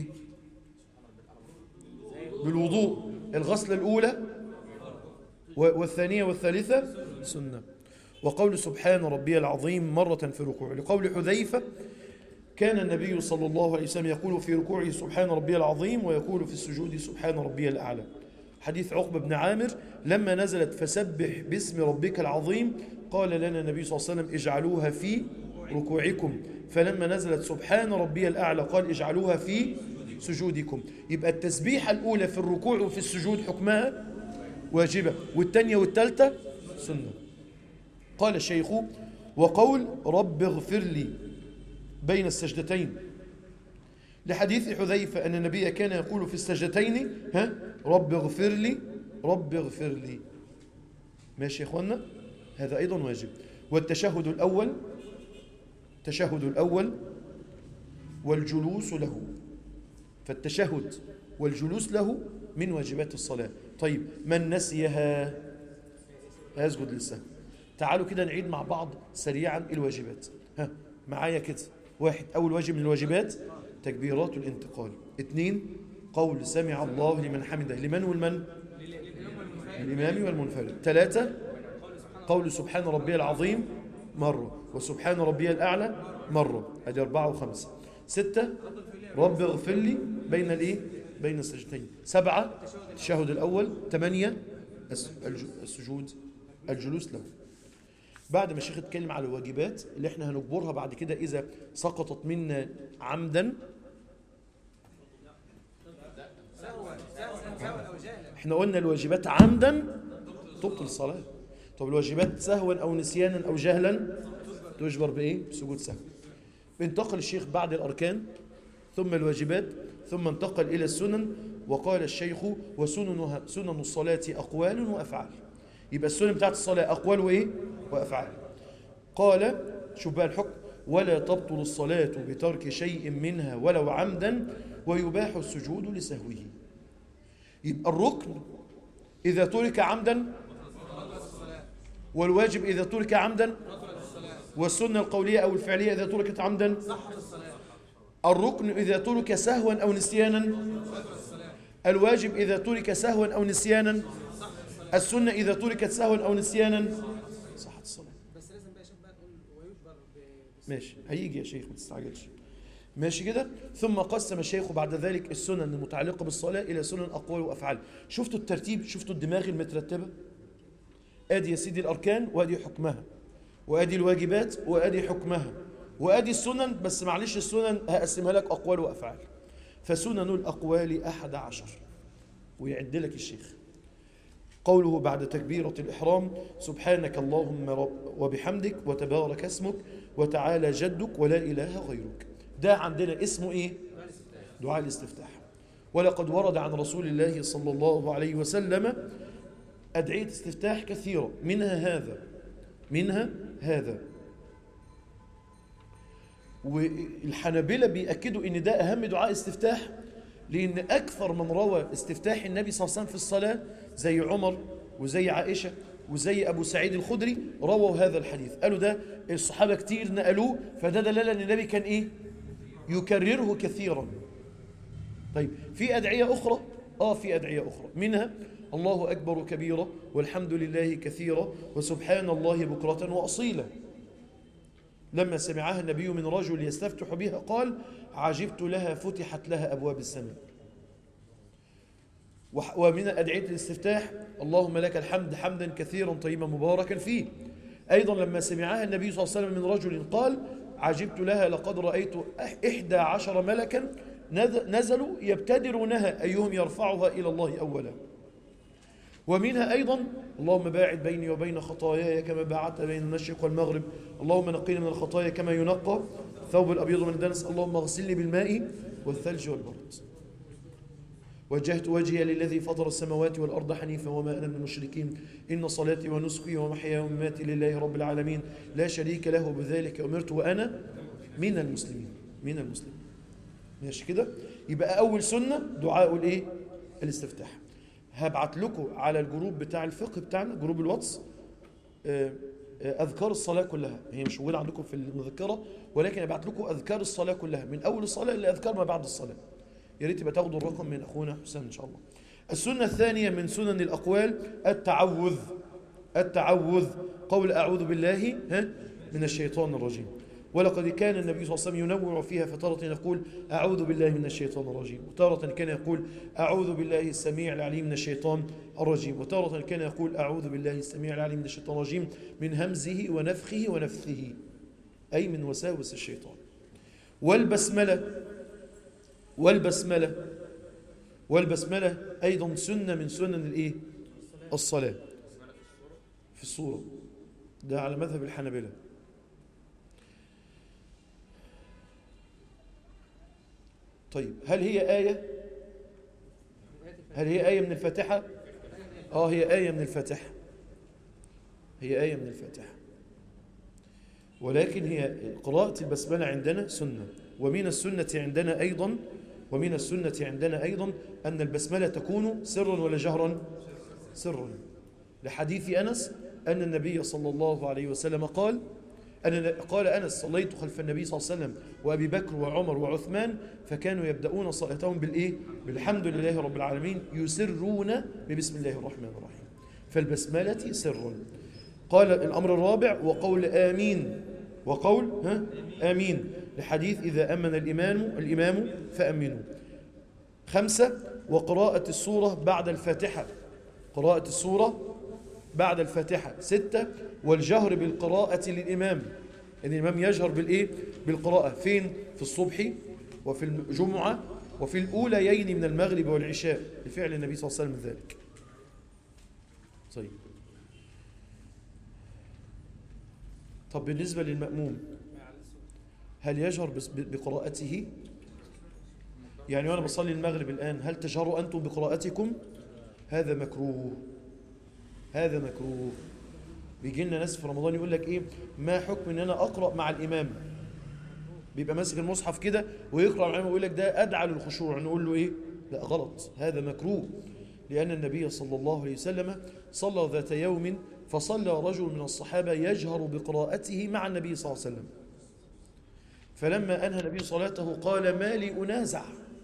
بالوضوء الغسلة الأولى و- والثانية والثالثة سنة وقول سبحان ربي العظيم مرة في الركوع لقول حذيفة كان النبي صلى الله عليه وسلم يقول في ركوعه سبحان ربي العظيم ويقول في السجود سبحان ربي الأعلى حديث عقبة بن عامر لما نزلت فسبح باسم ربك العظيم قال لنا النبي صلى الله عليه وسلم اجعلوها في ركوعكم فلما نزلت سبحان ربي الأعلى قال اجعلوها في سجودكم يبقى التسبيحة الأولى في الركوع وفي السجود حكمها واجبة والثانية والثالثة سنة قال الشيخ وقول رب اغفر لي بين السجدتين لحديث حذيفة أن النبي كان يقول في السجدتين ها رب اغفر لي رب اغفر لي ماشي يا اخوانا هذا أيضا واجب والتشهد الأول التشهد الأول والجلوس له فالتشهد والجلوس له من واجبات الصلاة طيب من نسيها يسجد للسهو تعالوا كده نعيد مع بعض سريعا الواجبات ها معايا كده واحد أول واجب من الواجبات تكبيرات الانتقال اثنين قول سمع الله لمن حمده لمن والمن الإمام والمنفرد ثلاثة قول سبحان ربي العظيم مرة وسبحان ربي الأعلى مرة هذه أربعة وخمسة ستة رب اغفر لي بين الإيه بين السجدتين سبعة التشهد الأول ثمانية الس- الج- السجود الجلوس له بعد ما الشيخ اتكلم على الواجبات اللي احنا هنجبرها بعد كده إذا سقطت منا عمدا احنا قلنا الواجبات عمدا تبطل الصلاة طب الواجبات سهوا أو نسيانا أو جهلا تجبر بإيه؟ بسجود سهو انتقل الشيخ بعد الأركان ثم الواجبات ثم انتقل إلى السنن وقال الشيخ وسننها سنن الصلاة أقوال وأفعال يبقى السنن بتاعت الصلاة أقوال وإيه؟ وأفعال قال شوف بقى الحكم ولا تبطل الصلاة بترك شيء منها ولو عمدا ويباح السجود لسهوه يبقى الركن إذا ترك عمدا والواجب إذا ترك عمدا والسنة القولية أو الفعلية إذا تركت عمدا الركن إذا ترك سهوا أو نسيانا الواجب إذا ترك سهوا أو نسيانا السنة إذا تركت سهوا أو نسيانا صحت الصلاة بس لازم بقى يا شيخ بقى نقول ويجبر ب- ماشي هيجي يا شيخ ما تستعجلش ماشي كده ثم قسم الشيخ بعد ذلك السنن المتعلقة بالصلاة إلى سنن أقوال وأفعال شفتوا الترتيب شفتوا الدماغ المترتبة آدي يا سيدي الأركان وآدي حكمها وآدي الواجبات وآدي حكمها وآدي السنن بس معلش السنن هقسمها لك أقوال وأفعال فسنن الأقوال أحد عشر ويعد لك الشيخ قوله بعد تكبيرة الإحرام سبحانك اللهم رب وبحمدك وتبارك اسمك وتعالى جدك ولا إله غيرك ده عندنا اسمه إيه؟ دعاء الاستفتاح ولقد ورد عن رسول الله صلى الله عليه وسلم أدعية استفتاح كثيرة منها هذا منها هذا والحنابلة بيأكدوا إن ده أهم دعاء استفتاح لأن أكثر من روى استفتاح النبي صلى الله عليه وسلم في الصلاة زي عمر وزي عائشة وزي أبو سعيد الخدري رووا هذا الحديث قالوا ده الصحابة كتير نقلوه فده دلالة أن النبي كان إيه يكرره كثيرا طيب في أدعية أخرى آه في أدعية أخرى منها الله أكبر كبيرا والحمد لله كثيرا وسبحان الله بكرة وأصيلا لما سمعها النبي من رجل يستفتح بها قال عجبت لها فتحت لها أبواب السماء وح- ومن أدعية الاستفتاح اللهم لك الحمد حمدا كثيرا طيبا مباركا فيه أيضا لما سمعها النبي صلى الله عليه وسلم من رجل قال عجبت لها لقد رأيت أح- إحدى عشر ملكا نز- نزلوا يبتدرونها أيهم يرفعها إلى الله أولا ومنها أيضا اللهم باعد بيني وبين خطاياي كما باعدت بين المشرق والمغرب اللهم نقيني من الخطايا كما ينقى ثوب الأبيض من الدنس اللهم اغسلني بالماء والثلج والبرد وجهت وجهي للذي فطر السماوات والأرض حنيفا وما أنا من المشركين إن صلاتي ونسكي ومحياي ومماتي لله رب العالمين لا شريك له بذلك أمرت وأنا من المسلمين من المسلمين ماشي كده يبقى أول سنة دعاء الإيه الاستفتاح هبعت لكم على الجروب بتاع الفقه بتاعنا جروب الواتس آه، آه، أذكار الصلاة كلها هي مش موجودة عندكم في المذكرة ولكن أبعت لكم أذكار الصلاة كلها من أول الصلاة إلى أذكار ما بعد الصلاة يا ريت يبقى تاخدوا الرقم من أخونا حسين إن شاء الله السنة الثانية من سنن الأقوال التعوذ التعوذ قول أعوذ بالله ها من الشيطان الرجيم ولقد كان النبي صلى الله عليه وسلم ينوع فيها فترة يقول أعوذ بالله من الشيطان الرجيم وتارة كان يقول أعوذ بالله السميع العليم من الشيطان الرجيم وتارة كان يقول أعوذ بالله السميع العليم من الشيطان الرجيم من همزه ونفخه ونفثه أي من وساوس الشيطان والبسملة والبسملة والبسملة أيضا سنة من سنن الإيه؟ الصلاة في الصورة ده على مذهب الحنبلة طيب هل هي آية هل هي آية من الفاتحة آه هي آية من الفاتحة هي آية من الفاتحة ولكن هي قراءة البسملة عندنا سنة ومن السنة عندنا أيضا ومن السنة عندنا أيضا أن البسملة تكون سرا ولا جهرا سرا لحديث أنس أن النبي صلى الله عليه وسلم قال أن قال أنس صليت خلف النبي صلى الله عليه وسلم وأبي بكر وعمر وعثمان فكانوا يبدأون صلاتهم بالإيه؟ بالحمد لله رب العالمين يسرون ببسم الله الرحمن الرحيم فالبسملة سر قال الأمر الرابع وقول آمين وقول ها آمين لحديث إذا أمن الإمام الإمام فأمنوا خمسة وقراءة السورة بعد الفاتحة قراءة السورة بعد الفاتحة ستة والجهر بالقراءة للإمام أن الإمام يجهر بالإيه؟ بالقراءة فين؟ في الصبح وفي الجمعة وفي الأوليين من المغرب والعشاء بفعل النبي صلى الله عليه وسلم ذلك طيب طب بالنسبة للمأموم هل يجهر بس- بقراءته يعني وأنا بصلي المغرب الآن هل تجهروا أنتم بقراءتكم هذا مكروه هذا مكروه بيجي لنا ناس في رمضان يقول لك ايه ما حكم ان انا اقرا مع الامام بيبقى ماسك المصحف كده ويقرا مع الامام ويقول لك ده ادعى للخشوع نقول له ايه لا غلط هذا مكروه لان النبي صلى الله عليه وسلم صلى ذات يوم فصلى رجل من الصحابه يجهر بقراءته مع النبي صلى الله عليه وسلم فلما انهى النبي صلاته قال ما لي انازع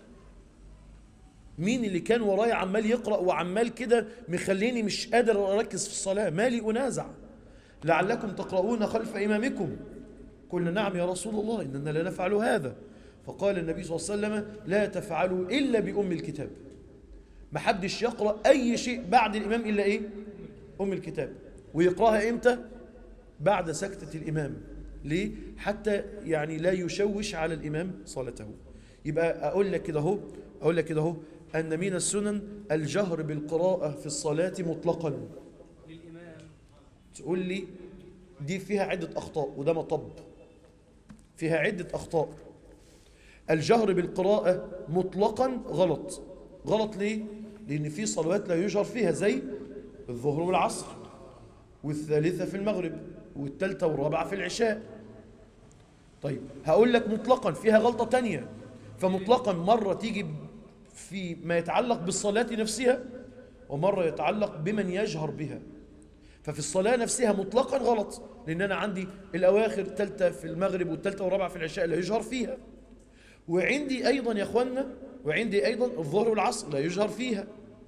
مين اللي كان ورايا عمال يقرأ وعمال كده مخليني مش قادر أركز في الصلاة مالي أنازع لعلكم تقرؤون خلف إمامكم قلنا نعم يا رسول الله إننا لا نفعل هذا فقال النبي صلى الله عليه وسلم لا تفعلوا إلا بأم الكتاب ما حدش يقرأ أي شيء بعد الإمام إلا إيه أم الكتاب ويقرأها إمتى بعد سكتة الإمام ليه حتى يعني لا يشوش على الإمام صلاته يبقى أقول لك كده اهو أقول لك كده اهو أن من السنن الجهر بالقراءة في الصلاة مطلقا للإمام تقول لي دي فيها عدة أخطاء وده مطب فيها عدة أخطاء الجهر بالقراءة مطلقا غلط غلط ليه؟ لأن في صلوات لا يجهر فيها زي الظهر والعصر والثالثة في المغرب والثالثة والرابعة في العشاء طيب هقول لك مطلقا فيها غلطة تانية فمطلقا مرة تيجي في ما يتعلق بالصلاة نفسها ومرة يتعلق بمن يجهر بها ففي الصلاة نفسها مطلقا غلط لأن أنا عندي الأواخر الثالثة في المغرب والثالثة والرابعة في العشاء لا يجهر فيها وعندي أيضا يا أخوانا وعندي أيضا الظهر والعصر لا يجهر فيها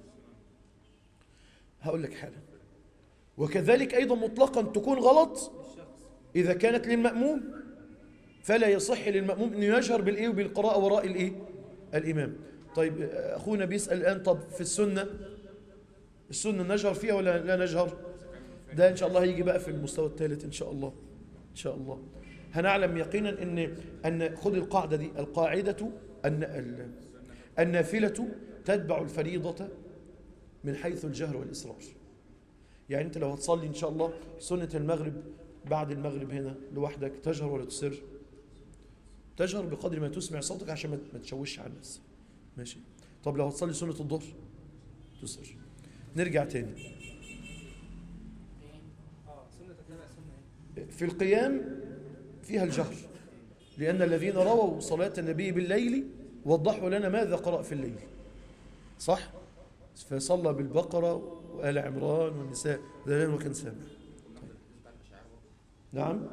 هقول لك حاجة وكذلك أيضا مطلقا تكون غلط إذا كانت للمأموم فلا يصح للمأموم أن يجهر بالإيه وبالقراءة وراء الإيه الإمام طيب أخونا بيسأل الآن طب في السنة السنة نجهر فيها ولا لا نجهر ده إن شاء الله هيجي بقى في المستوى الثالث إن شاء الله إن شاء الله هنعلم يقينا أن أن خذ القاعدة دي القاعدة أن ال- النافلة تتبع الفريضة من حيث الجهر والإصرار يعني أنت لو هتصلي إن شاء الله سنة المغرب بعد المغرب هنا لوحدك تجهر ولا تسر تجهر بقدر ما تسمع صوتك عشان ما- ما تشوش على الناس ماشي طب لو هتصلي سنة الظهر تسر نرجع تاني اه سنه تتبع سنه ايه في القيام فيها الجهر لأن الذين رووا صلاة النبي بالليل وضحوا لنا ماذا قرأ في الليل صح؟ فصلى بالبقرة وآل عمران والنساء ده لأنه كان سامع نعم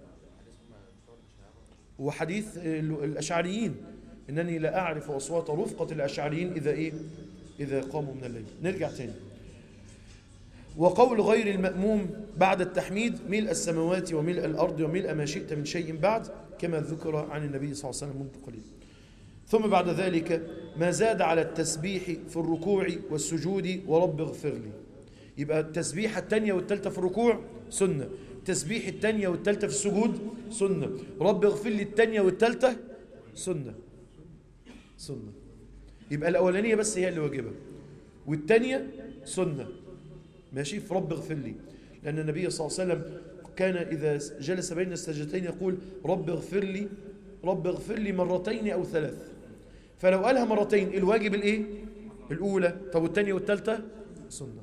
وحديث ال- الأشعريين إنني لا أعرف أصوات رفقة الأشعريين إذا إيه إذا قاموا من الليل نرجع تاني وقول غير المأموم بعد التحميد ملء السماوات وملء الأرض وملء ما شئت من شيء بعد كما ذكر عن النبي صلى الله عليه وسلم منذ قليل ثم بعد ذلك ما زاد على التسبيح في الركوع والسجود ورب اغفر لي يبقى التسبيحة الثانية والثالثة في الركوع سنة التسبيح الثانية والثالثة في السجود سنة رب اغفر لي الثانية والثالثة سنة سنة يبقى الأولانية بس هي اللي واجبة والثانية سنة ماشي في رب اغفر لي لأن النبي صلى الله عليه وسلم كان إذا جلس بين السجدتين يقول رب اغفر لي رب اغفر لي مرتين أو ثلاث فلو قالها مرتين الواجب الإيه؟ الأولى طب والثانية والثالثة سنة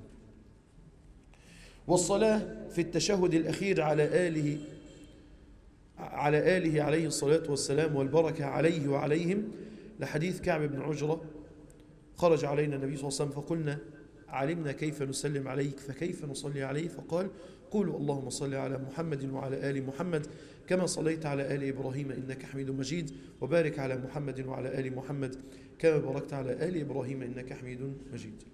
والصلاة في التشهد الأخير على آله على آله عليه الصلاة والسلام والبركة عليه وعليهم لحديث كعب بن عجرة خرج علينا النبي صلى الله عليه وسلم فقلنا علمنا كيف نسلم عليك فكيف نصلي عليه فقال قولوا اللهم صل على محمد وعلى آل محمد كما صليت على آل إبراهيم إنك حميد مجيد وبارك على محمد وعلى آل محمد كما باركت على آل إبراهيم إنك حميد مجيد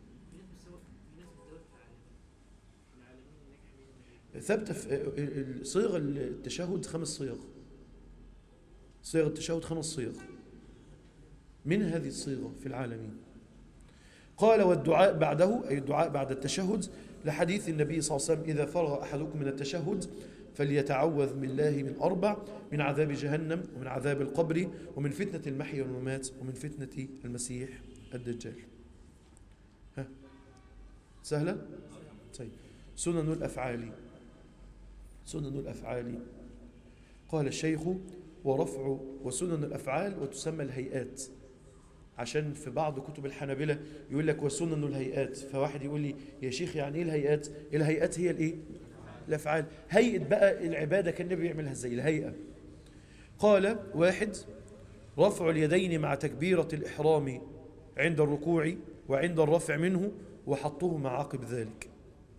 ثبت في صيغ التشهد خمس صيغ صيغ التشهد خمس صيغ من هذه الصيغة في العالمين قال والدعاء بعده أي الدعاء بعد التشهد لحديث النبي صلى الله عليه وسلم إذا فرغ أحدكم من التشهد فليتعوذ من الله من أربع من عذاب جهنم ومن عذاب القبر ومن فتنة المحيا والممات ومن فتنة المسيح الدجال ها سهلة؟ طيب سنن الأفعال سنن الأفعال قال الشيخ ورفع وسنن الأفعال وتسمى الهيئات عشان في بعض كتب الحنابلة يقول لك وسنن الهيئات فواحد يقول لي يا شيخ يعني ايه الهيئات الهيئات هي الايه الافعال هيئه بقى العباده كان النبي بيعملها ازاي الهيئه قال واحد رفع اليدين مع تكبيره الاحرام عند الركوع وعند الرفع منه وحطهما عقب ذلك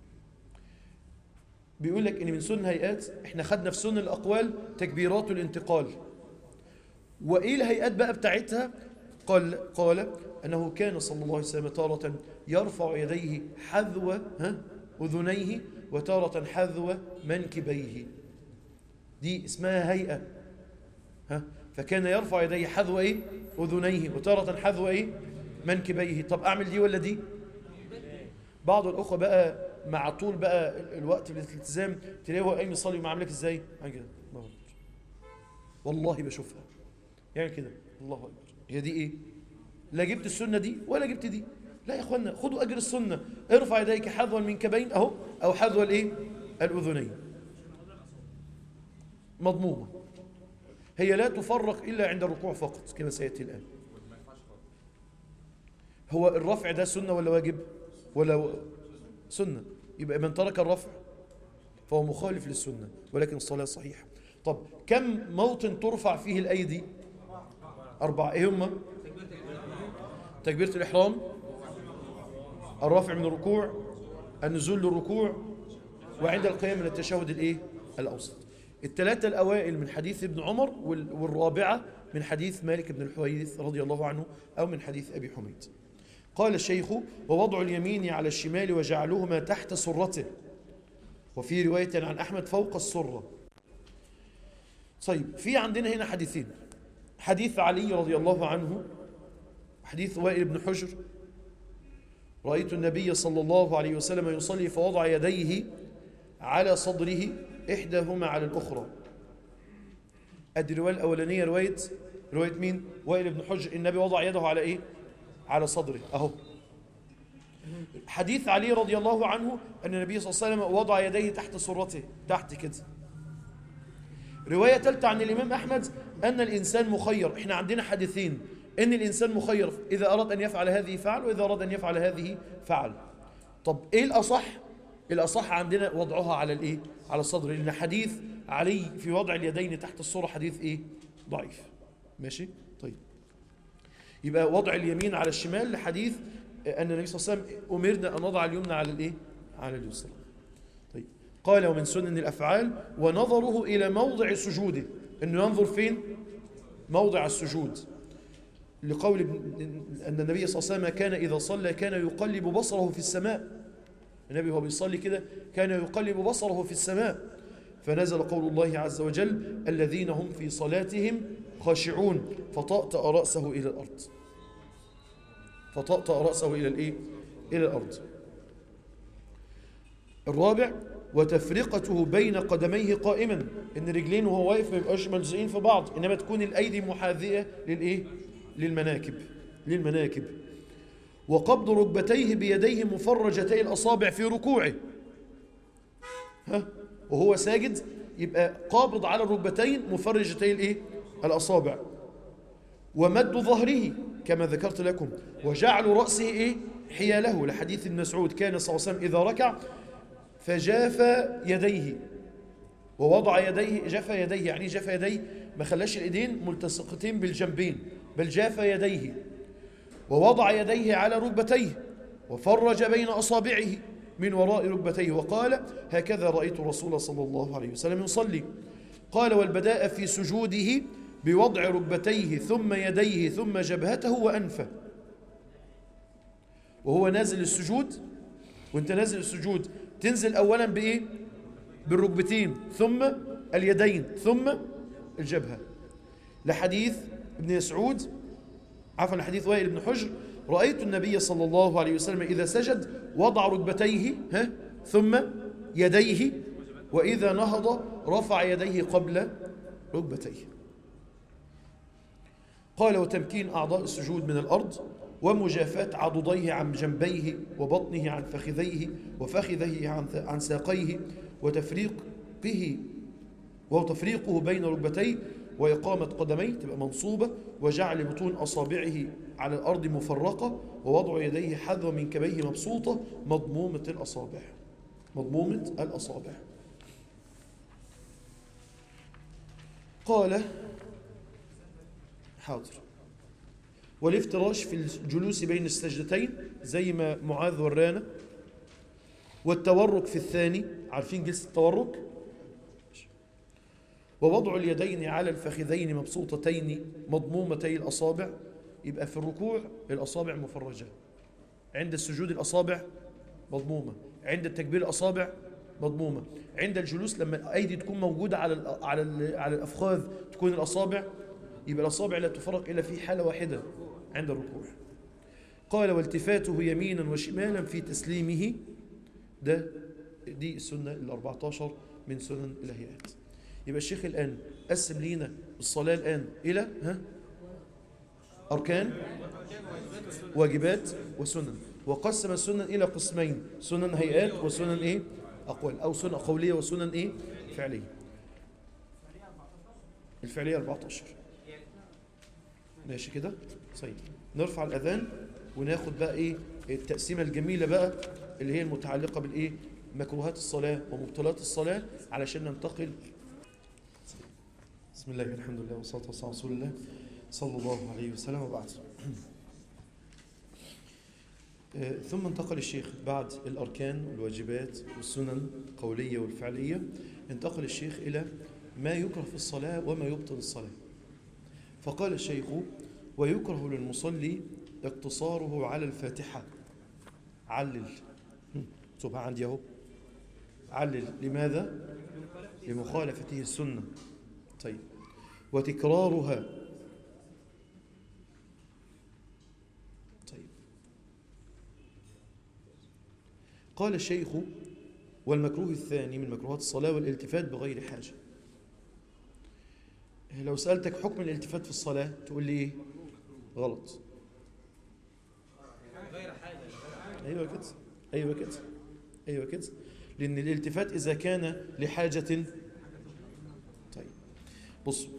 بيقول لك ان من سنن هيئات احنا خدنا في سنن الاقوال تكبيرات الانتقال وايه الهيئات بقى بتاعتها قال قال انه كان صلى الله عليه وسلم تارة يرفع يديه حذو ها اذنيه وتارة حذو منكبيه دي اسمها هيئة ها فكان يرفع يديه حذو ايه اذنيه وتارة حذو ايه منكبيه طب اعمل دي ولا دي بعض الاخوه بقى مع طول بقى الوقت بالالتزام تلاقيه هو قايم يصلي ومعاملك ازاي عامل كده الله اكبر والله بشوفها يعني كده الله اكبر هي دي ايه لا جبت السنه دي ولا جبت دي لا يا اخوانا خدوا اجر السنه ارفع يديك حذو المنكبين اهو او حذو الايه الاذنين مضمومه هي لا تفرق الا عند الركوع فقط كما سياتي الان هو الرفع ده سنه ولا واجب ولا و... سنه يبقى من ترك الرفع فهو مخالف للسنه ولكن الصلاه صحيحه طب كم موطن ترفع فيه الايدي أربعة إيه هم؟ تكبيرة الإحرام الرفع من الركوع النزول للركوع وعند القيام من التشهد الإيه؟ الأوسط الثلاثة الأوائل من حديث ابن عمر وال- والرابعة من حديث مالك بن الحويرث رضي الله عنه أو من حديث أبي حميد قال الشيخ ووضع اليمين على الشمال وجعلهما تحت سرته وفي رواية عن أحمد فوق السرة طيب في عندنا هنا حديثين حديث علي رضي الله عنه حديث وائل بن حجر رأيت النبي صلى الله عليه وسلم يصلي فوضع يديه على صدره إحداهما على الأخرى أدي الرواية الأولانية رواية رواية مين؟ وائل بن حجر النبي وضع يده على إيه؟ على صدره أهو حديث علي رضي الله عنه أن النبي صلى الله عليه وسلم وضع يديه تحت سرته تحت كده رواية ثالثة عن الإمام أحمد أن الإنسان مخير إحنا عندنا حديثين إن الإنسان مخير إذا أراد أن يفعل هذه فعل وإذا أراد أن يفعل هذه فعل طب إيه الأصح؟ الأصح عندنا وضعها على الإيه؟ على الصدر لأن حديث علي في وضع اليدين تحت الصورة حديث إيه؟ ضعيف ماشي؟ طيب يبقى وضع اليمين على الشمال لحديث أن النبي صلى الله عليه وسلم أمرنا أن نضع اليمنى على الإيه؟ على اليسرى طيب قال ومن سنن الأفعال ونظره إلى موضع سجوده أنه ينظر فين؟ موضع السجود لقول ابن- أن النبي صلى الله عليه وسلم كان إذا صلى كان يقلب بصره في السماء النبي وهو بيصلي كده كان يقلب بصره في السماء فنزل قول الله عز وجل الذين هم في صلاتهم خاشعون فطأطأ رأسه إلى الأرض فطأطأ رأسه إلى الإيه؟ إلى الأرض الرابع وتفرقته بين قدميه قائما ان رجلين وهو واقف ما يبقاش ملزقين في بعض انما تكون الايدي محاذيه للايه للمناكب للمناكب وقبض ركبتيه بيديه مفرجتي الاصابع في ركوعه ها وهو ساجد يبقى قابض على الركبتين مفرجتي الايه الاصابع ومد ظهره كما ذكرت لكم وجعل رأسه إيه؟ حياله لحديث ابن مسعود كان صلى الله عليه وسلم إذا ركع فجاف يديه ووضع يديه جاف يديه يعني جاف يديه ما خلاش الايدين ملتصقتين بالجنبين بل جاف يديه ووضع يديه على ركبتيه وفرج بين أصابعه من وراء ركبتيه وقال هكذا رأيت الرسول صلى الله عليه وسلم يصلي قال والبداء في سجوده بوضع ركبتيه ثم يديه ثم جبهته وأنفه وهو نازل السجود وانت نازل السجود تنزل أولا بإيه بالركبتين ثم اليدين ثم الجبهة لحديث ابن مسعود عفوا لحديث وائل بن حجر رأيت النبي صلى الله عليه وسلم إذا سجد وضع ركبتيه ها ثم يديه وإذا نهض رفع يديه قبل ركبتيه قال وتمكين أعضاء السجود من الأرض ومجافاة عضديه عن جنبيه وبطنه عن فخذيه وفخذيه عن عن ساقيه وتفريقه وتفريقه بين ركبتيه وإقامة قدميه تبقى منصوبة وجعل بطون أصابعه على الأرض مفرقة ووضع يديه حذو من كبيه مبسوطة مضمومة الأصابع مضمومة الأصابع قال حاضر والافتراش في الجلوس بين السجدتين زي ما معاذ ورانا والتورك في الثاني عارفين جلسة التورك ووضع اليدين على الفخذين مبسوطتين مضمومتي الأصابع يبقى في الركوع الأصابع مفرجة عند السجود الأصابع مضمومة عند التكبير الأصابع مضمومة عند الجلوس لما الأيدي تكون موجودة على ال على ال على الأفخاذ تكون الأصابع يبقى الأصابع لا تفرق إلا في حالة واحدة عند الركوع قال والتفاته يمينا وشمالا في تسليمه ده دي السنة ال 14 من سنن الهيئات يبقى الشيخ الآن قسم لينا الصلاة الآن إلى ها أركان واجبات وسنن وقسم السنن إلى قسمين سنن هيئات وسنن إيه أقوال أو سنن قولية وسنن إيه فعلية الفعلية 14 ماشي كده طيب نرفع الأذان وناخد بقى إيه التقسيمة الجميلة بقى اللي هي المتعلقة بالإيه مكروهات الصلاة ومبطلات الصلاة علشان ننتقل بسم الله الحمد لله والصلاة والسلام على رسول الله صلى الله عليه وسلم وبعد آه، ثم انتقل الشيخ بعد الأركان والواجبات والسنن القولية والفعلية انتقل الشيخ إلى ما يكره في الصلاة وما يبطل الصلاة فقال الشيخ ويكره للمصلي اقتصاره على الفاتحة علل سبحان عندي اهو علل لماذا لمخالفته السنة طيب وتكرارها طيب قال الشيخ والمكروه الثاني من مكروهات الصلاة والالتفات بغير حاجة لو سألتك حكم الالتفات في الصلاة تقول لي ايه غلط غير حاجه ايوه كده ايوه كده ايوه كده لان الالتفات اذا كان لحاجه طيب بصوا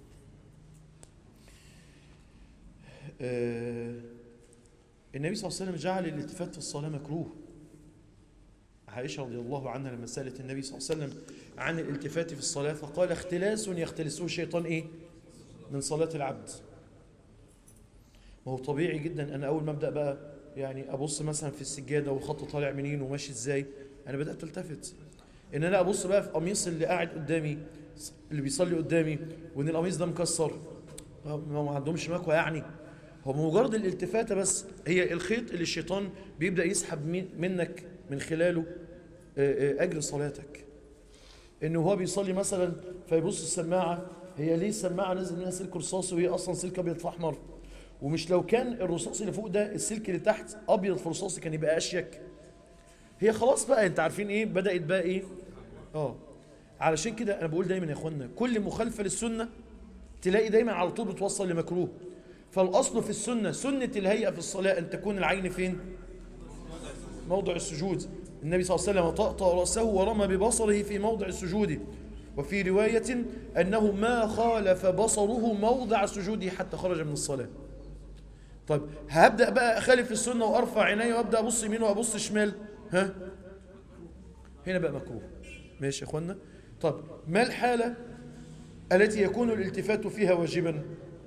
آه النبي صلى الله عليه وسلم جعل الالتفات في الصلاه مكروه عائشه رضي الله عنها لما سالت النبي صلى الله عليه وسلم عن الالتفات في الصلاه فقال اختلاس يختلسه الشيطان ايه من صلاه العبد ما هو طبيعي جدا انا اول ما ابدا بقى يعني ابص مثلا في السجاده والخط طالع منين وماشي ازاي انا بدات التفت ان انا ابص بقى في قميص اللي قاعد قدامي اللي بيصلي قدامي وان القميص ده مكسر ما ما عندهمش مكوى يعني هو مجرد الالتفاته بس هي الخيط اللي الشيطان بيبدا يسحب من- منك من خلاله آه، آه، اجر صلاتك انه هو بيصلي مثلا فيبص السماعه هي ليه السماعه نازل منها سلك رصاصي وهي اصلا سلك ابيض في احمر ومش لو كان الرصاصي اللي فوق ده السلك اللي تحت ابيض في رصاصي كان يبقى اشيك هي خلاص بقى انت عارفين ايه بدات بقى ايه اه علشان كده انا بقول دايما يا اخوانا كل مخالفه للسنه تلاقي دايما على طول بتوصل لمكروه فالاصل في السنه سنه الهيئه في الصلاه ان تكون العين فين موضع السجود النبي صلى الله عليه وسلم طأطأ رأسه ورمى ببصره في موضع السجود وفي رواية أنه ما خالف بصره موضع سجوده حتى خرج من الصلاة طيب هبدأ بقى أخالف السنة وأرفع عيني وأبدأ أبص يمين وأبص شمال ها هنا بقى مكروه ماشي يا أخوانا طب ما الحالة التي يكون الالتفات فيها واجبا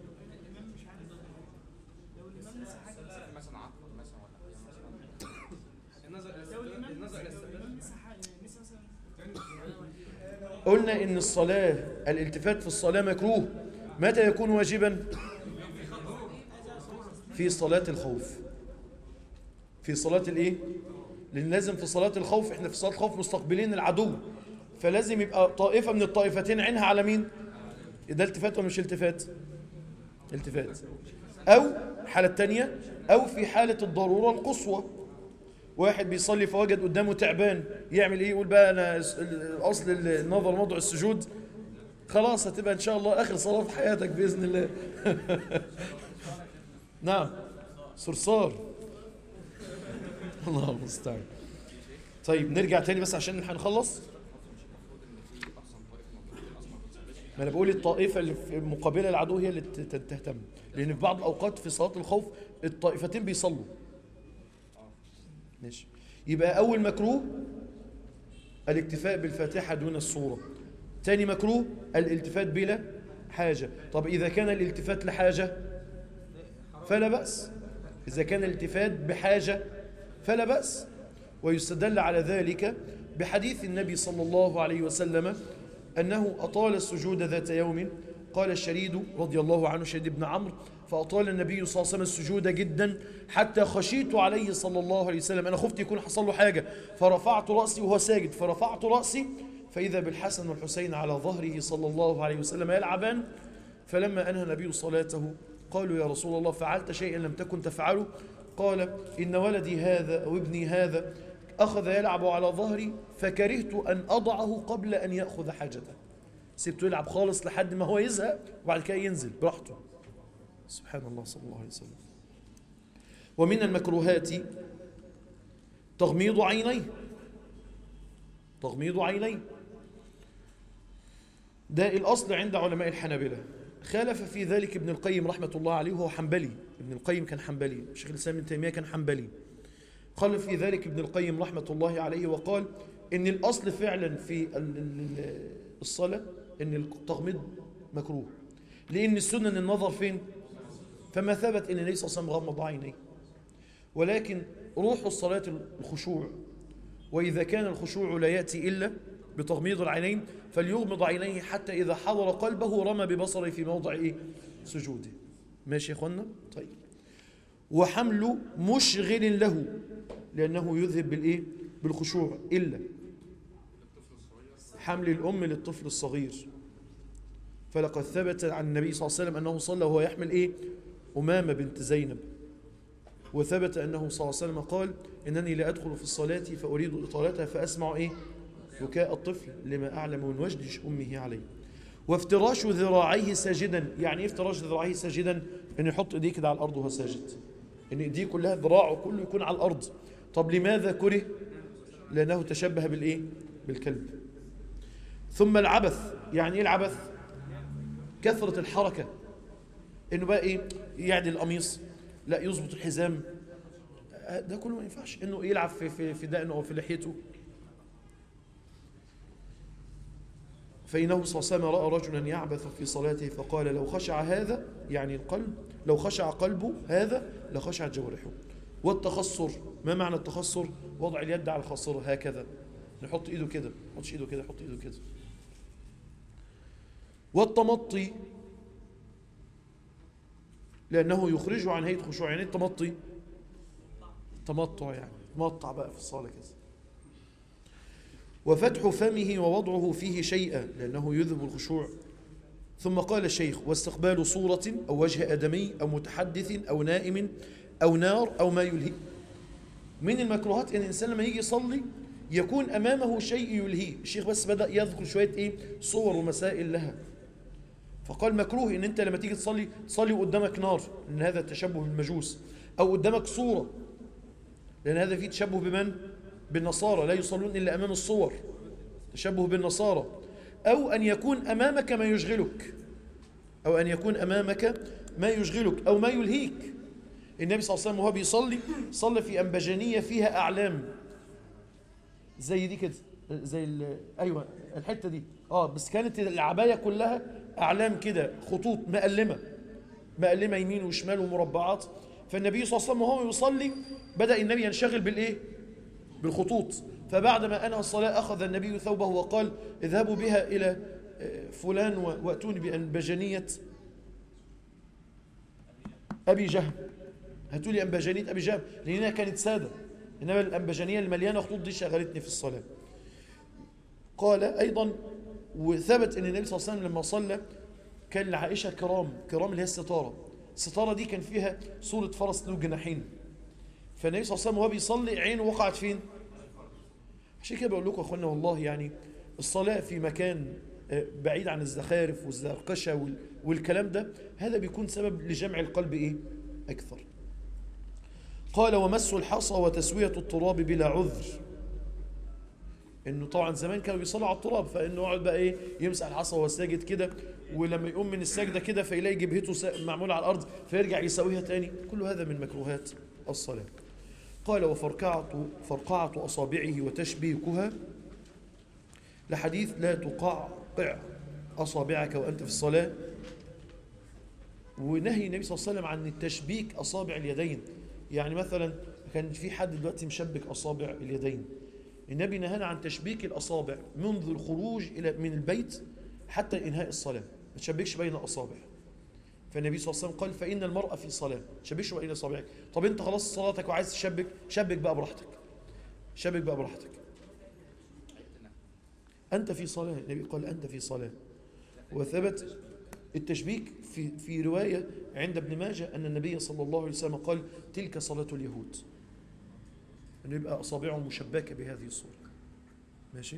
مثلا عقل مثلا ولا حاجه مثلا النظر الى السبب النظر الى السبب قلنا إن الصلاة الالتفات في الصلاة مكروه متى يكون واجبا في صلاة الخوف في صلاة الايه لان لازم في صلاة الخوف احنا في صلاة الخوف مستقبلين العدو فلازم يبقى طائفة من الطائفتين عينها على مين ده التفات ولا مش التفات التفات او حالة تانية او في حالة الضرورة القصوى واحد بيصلي فوجد قدامه تعبان يعمل ايه يقول بقى انا س- ال- اصل النظر موضع السجود خلاص هتبقى ان شاء الله اخر صلاه في حياتك باذن الله نعم صرصار الله المستعان طيب نرجع تاني بس عشان هنخلص ما انا بقول الطائفه اللي في مقابله العدو هي اللي ت- ت- تهتم لان في بعض الاوقات في صلاه الخوف الطائفتين بيصلوا ماشي يبقى أول مكروه الاكتفاء بالفاتحة دون الصورة تاني مكروه الالتفات بلا حاجة طب إذا كان الالتفات لحاجة فلا بأس إذا كان الالتفات بحاجة فلا بأس ويستدل على ذلك بحديث النبي صلى الله عليه وسلم أنه أطال السجود ذات يوم قال الشريد رضي الله عنه شريد بن عمرو فأطال النبي صلى الله عليه وسلم السجود جدا حتى خشيت عليه صلى الله عليه وسلم أنا خفت يكون حصل له حاجة فرفعت رأسي وهو ساجد فرفعت رأسي فإذا بالحسن والحسين على ظهره صلى الله عليه وسلم يلعبان فلما أنهى النبي صلاته قالوا يا رسول الله فعلت شيئا لم تكن تفعله قال إن ولدي هذا أو ابني هذا أخذ يلعب على ظهري فكرهت أن أضعه قبل أن يأخذ حاجته سيبته يلعب خالص لحد ما هو يزهق وبعد كده ينزل براحته سبحان الله صلى الله عليه وسلم ومن المكروهات تغميض عينيه تغميض عينيه ده الأصل عند علماء الحنابلة خالف في ذلك ابن القيم رحمة الله عليه وهو حنبلي ابن القيم كان حنبلي شيخ الإسلام ابن تيمية كان حنبلي قال في ذلك ابن القيم رحمة الله عليه وقال إن الأصل فعلا في ال- ال- ال- الصلاة إن التغميض مكروه لأن السنة إن النظر فين فما ثبت إن النبي صلى الله عليه وسلم غمض عينيه ولكن روح الصلاة الخشوع وإذا كان الخشوع لا يأتي إلا بتغميض العينين فليغمض عينيه حتى إذا حضر قلبه رمى ببصره في موضع إيه؟ سجوده ماشي يا إخوانا طيب وحمل مشغل له لأنه يذهب بالإيه بالخشوع إلا حمل الأم للطفل الصغير فلقد ثبت عن النبي صلى الله عليه وسلم أنه صلى وهو يحمل إيه أمامة بنت زينب وثبت أنه صلى الله عليه وسلم قال إنني لا أدخل في الصلاة فأريد إطالتها فأسمع إيه بكاء الطفل لما أعلم من وجد أمه عليه وافتراش ذراعيه ساجدا يعني إيه افتراش ذراعيه ساجدا أن يحط إيديه كده على الأرض وهو ساجد أن إيديه كلها ذراعه كله يكون على الأرض طب لماذا كره لأنه تشبه بالإيه بالكلب ثم العبث يعني إيه العبث كثرة الحركة إنه بقى إيه يعدل القميص لا يظبط الحزام ده كله ما ينفعش انه يلعب في في في دقنه او في لحيته فإنه صلى الله عليه وسلم رأى رجلا يعبث في صلاته فقال لو خشع هذا يعني القلب لو خشع قلبه هذا لخشعت جوارحه والتخصر ما معنى التخصر وضع اليد على الخصر هكذا نحط ايده كده ما نحطش ايده كده نحط ايده كده والتمطي لأنه يخرجه عن هيئة خشوع يعني إيه التمطي تمطع يعني مطع بقى في الصلاة كده وفتح فمه ووضعه فيه شيئا لأنه يذهب الخشوع ثم قال الشيخ واستقبال صورة أو وجه آدمي أو متحدث أو نائم أو نار أو ما يلهي من المكروهات أن الإنسان لما يجي يصلي يكون أمامه شيء يلهيه الشيخ بس بدأ يذكر شوية إيه صور ومسائل لها فقال مكروه ان انت لما تيجي تصلي تصلي قدامك نار لان هذا تشبه بالمجوس او قدامك صورة لان هذا فيه تشبه بمن بالنصارى لا يصلون الا امام الصور تشبه بالنصارى او ان يكون امامك ما يشغلك او ان يكون امامك ما يشغلك او ما يلهيك النبي صلى الله عليه وسلم وهو بيصلي صلى في انبجانيه فيها اعلام زي دي كده زي ال- ايوه الحته دي اه بس كانت العبايه كلها اعلام كده خطوط مقلمه مقلمه يمين وشمال ومربعات فالنبي صلى الله عليه وسلم وهو يصلي بدا النبي ينشغل بالايه بالخطوط فبعدما انهى الصلاه اخذ النبي ثوبه وقال اذهبوا بها الى آه، فلان و- واتوني بانبجانيه ابي جهم هاتوا لي انبجانيه ابي جهم لانها كانت ساده انما الانبجانيه المليانه خطوط دي شغلتني في الصلاه قال أيضا وثبت أن النبي صلى الله عليه وسلم لما صلى كان لعائشة كرام كرام اللي هي الستارة الستارة دي كان فيها صورة فرس له جناحين فالنبي صلى الله عليه وسلم وهو بيصلي عينه وقعت فين عشان كده بقول لكم يا اخوانا والله يعني الصلاة في مكان آه، بعيد عن الزخارف والزرقشة وال- والكلام ده هذا بيكون سبب لجمع القلب ايه اكثر قال ومس الحصى وتسوية التراب بلا عذر انه طبعا زمان كانوا بيصلوا على التراب فانه يقعد بقى ايه يمسح الحصى وهو ساجد كده ولما يقوم من السجده كده فيلاقي جبهته سا- معموله على الارض فيرجع يسويها تاني كل هذا من مكروهات الصلاه قال وفرقعه فرقعه اصابعه وتشبيكها لحديث لا تقعقع اصابعك وانت في الصلاه ونهي النبي صلى الله عليه وسلم عن التشبيك اصابع اليدين يعني مثلا كان في حد دلوقتي مشبك اصابع اليدين النبي نهانا عن تشبيك الأصابع منذ الخروج إلى من البيت حتى إنهاء الصلاة ما تشبكش بين الأصابع فالنبي صلى الله عليه وسلم قال فإن المرأة في صلاة ما تشبكش بين أصابعك طب أنت خلاص صلاتك وعايز تشبك شبك بقى براحتك شبك بقى براحتك أنت في صلاة النبي قال أنت في صلاة وثبت التشبيك في في رواية عند ابن ماجه أن النبي صلى الله عليه وسلم قال تلك صلاة اليهود أن يبقى أصابعهم مشبكة بهذه الصورة ماشي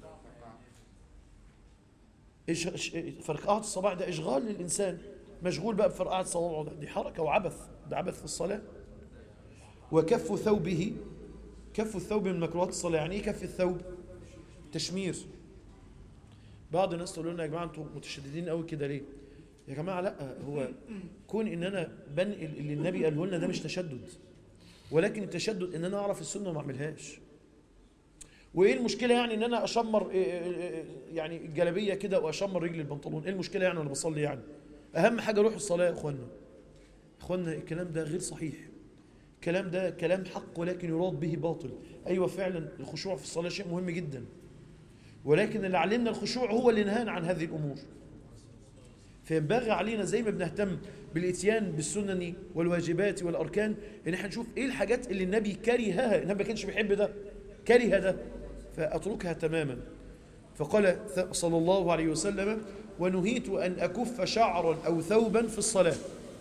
إيش إيش- فرقعة الصباع ده إشغال للإنسان مشغول بقى بفرقعة صوابعه ده دي حركة وعبث ده عبث في الصلاة وكف ثوبه كف الثوب من مكروهات الصلاة يعني إيه كف الثوب تشمير بعض الناس تقول لنا يا جماعة أنتوا متشددين قوي كده ليه يا جماعة لا هو كون إن أنا بنقل اللي النبي قاله لنا ده مش تشدد ولكن التشدد ان انا اعرف السنه وما اعملهاش وايه المشكله يعني ان انا اشمر إيه إيه إيه يعني الجلابيه كده واشمر رجل البنطلون ايه المشكله يعني وانا بصلي يعني اهم حاجه روح الصلاه يا اخوانا اخوانا الكلام ده غير صحيح الكلام ده كلام حق ولكن يراد به باطل ايوه فعلا الخشوع في الصلاه شيء مهم جدا ولكن اللي علمنا الخشوع هو اللي نهانا عن هذه الأمور فينبغي علينا زي ما بنهتم بالاتيان بالسنن والواجبات والاركان ان احنا نشوف ايه الحاجات اللي النبي كرهها النبي ما كانش بيحب ده كره ده فاتركها تماما فقال ث- صلى الله عليه وسلم ونهيت ان اكف شعرا او ثوبا في الصلاه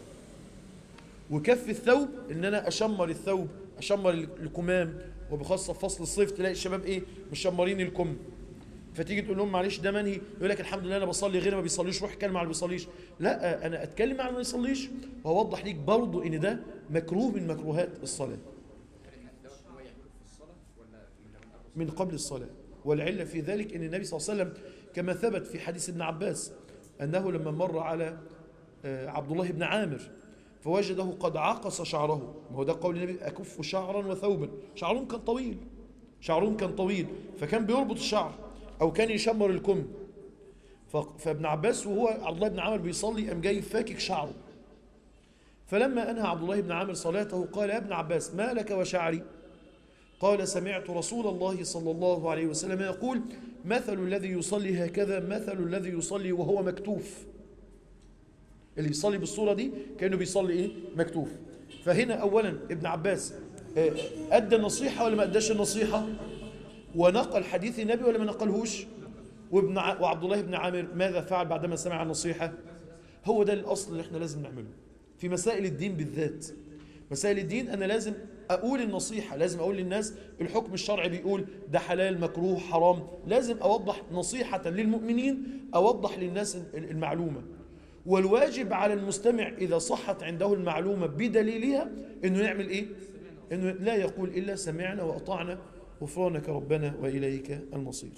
وكف الثوب ان انا اشمر الثوب اشمر الكمام وبخاصه في فصل الصيف تلاقي الشباب ايه مشمرين الكم فتيجي تقول لهم معلش ده منهي يقول لك الحمد لله انا بصلي غير ما بيصليش روح اتكلم على اللي بيصليش لا انا اتكلم على اللي ما بيصليش واوضح ليك برضه ان ده مكروه من مكروهات الصلاه هل ان دوت هو يعمله في الصلاه ولا من لما من قبل الصلاة والعلة في ذلك أن النبي صلى الله عليه وسلم كما ثبت في حديث ابن عباس أنه لما مر على آه، عبد الله بن عامر فوجده قد عقص شعره ما هو ده قول النبي أكف شعرا وثوبا شعرهم كان طويل شعرهم كان طويل فكان بيربط الشعر أو كان يشمر الكم ف- فابن عباس وهو عبد الله بن عامر بيصلي قام جاي فاكك شعره فلما أنهى عبد الله بن عامر صلاته قال يا ابن عباس ما لك وشعري قال سمعت رسول الله صلى الله عليه وسلم يقول مثل الذي يصلي هكذا مثل الذي يصلي وهو مكتوف اللي يصلي بالصورة دي كأنه بيصلي إيه؟ مكتوف فهنا أولا ابن عباس آه، أدى النصيحة ولا ما أداش النصيحة ونقل حديث النبي ولا ما نقلهوش وابن ع... وعبد الله بن عامر ماذا فعل بعدما سمع النصيحة هو ده الأصل اللي احنا لازم نعمله في مسائل الدين بالذات مسائل الدين أنا لازم أقول النصيحة لازم أقول للناس الحكم الشرعي بيقول ده حلال مكروه حرام لازم أوضح نصيحة للمؤمنين أوضح للناس المعلومة والواجب على المستمع إذا صحت عنده المعلومة بدليلها أنه يعمل إيه؟ أنه لا يقول إلا سمعنا وأطعنا غفرانك ربنا وإليك المصير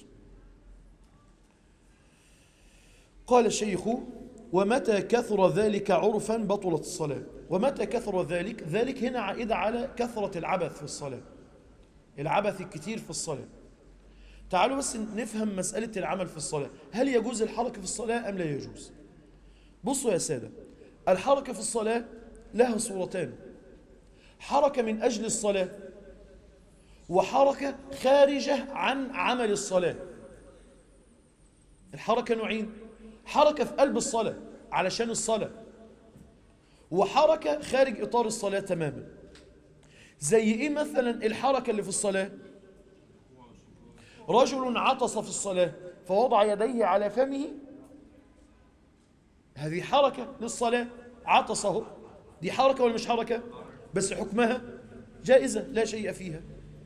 قال الشيخ ومتى كثر ذلك عرفا بطلت الصلاة ومتى كثر ذلك ذلك هنا عائدة على كثرة العبث في الصلاة العبث الكتير في الصلاة تعالوا بس نفهم مسألة العمل في الصلاة هل يجوز الحركة في الصلاة أم لا يجوز بصوا يا سادة الحركة في الصلاة لها صورتان حركة من أجل الصلاة وحركة خارجة عن عمل الصلاة الحركة نوعين حركة في قلب الصلاة علشان الصلاة وحركة خارج إطار الصلاة تماما زي إيه مثلا الحركة اللي في الصلاة رجل عطس في الصلاة فوضع يديه على فمه هذه حركة للصلاة عطسه دي حركة ولا مش حركة بس حكمها جائزة لا شيء فيها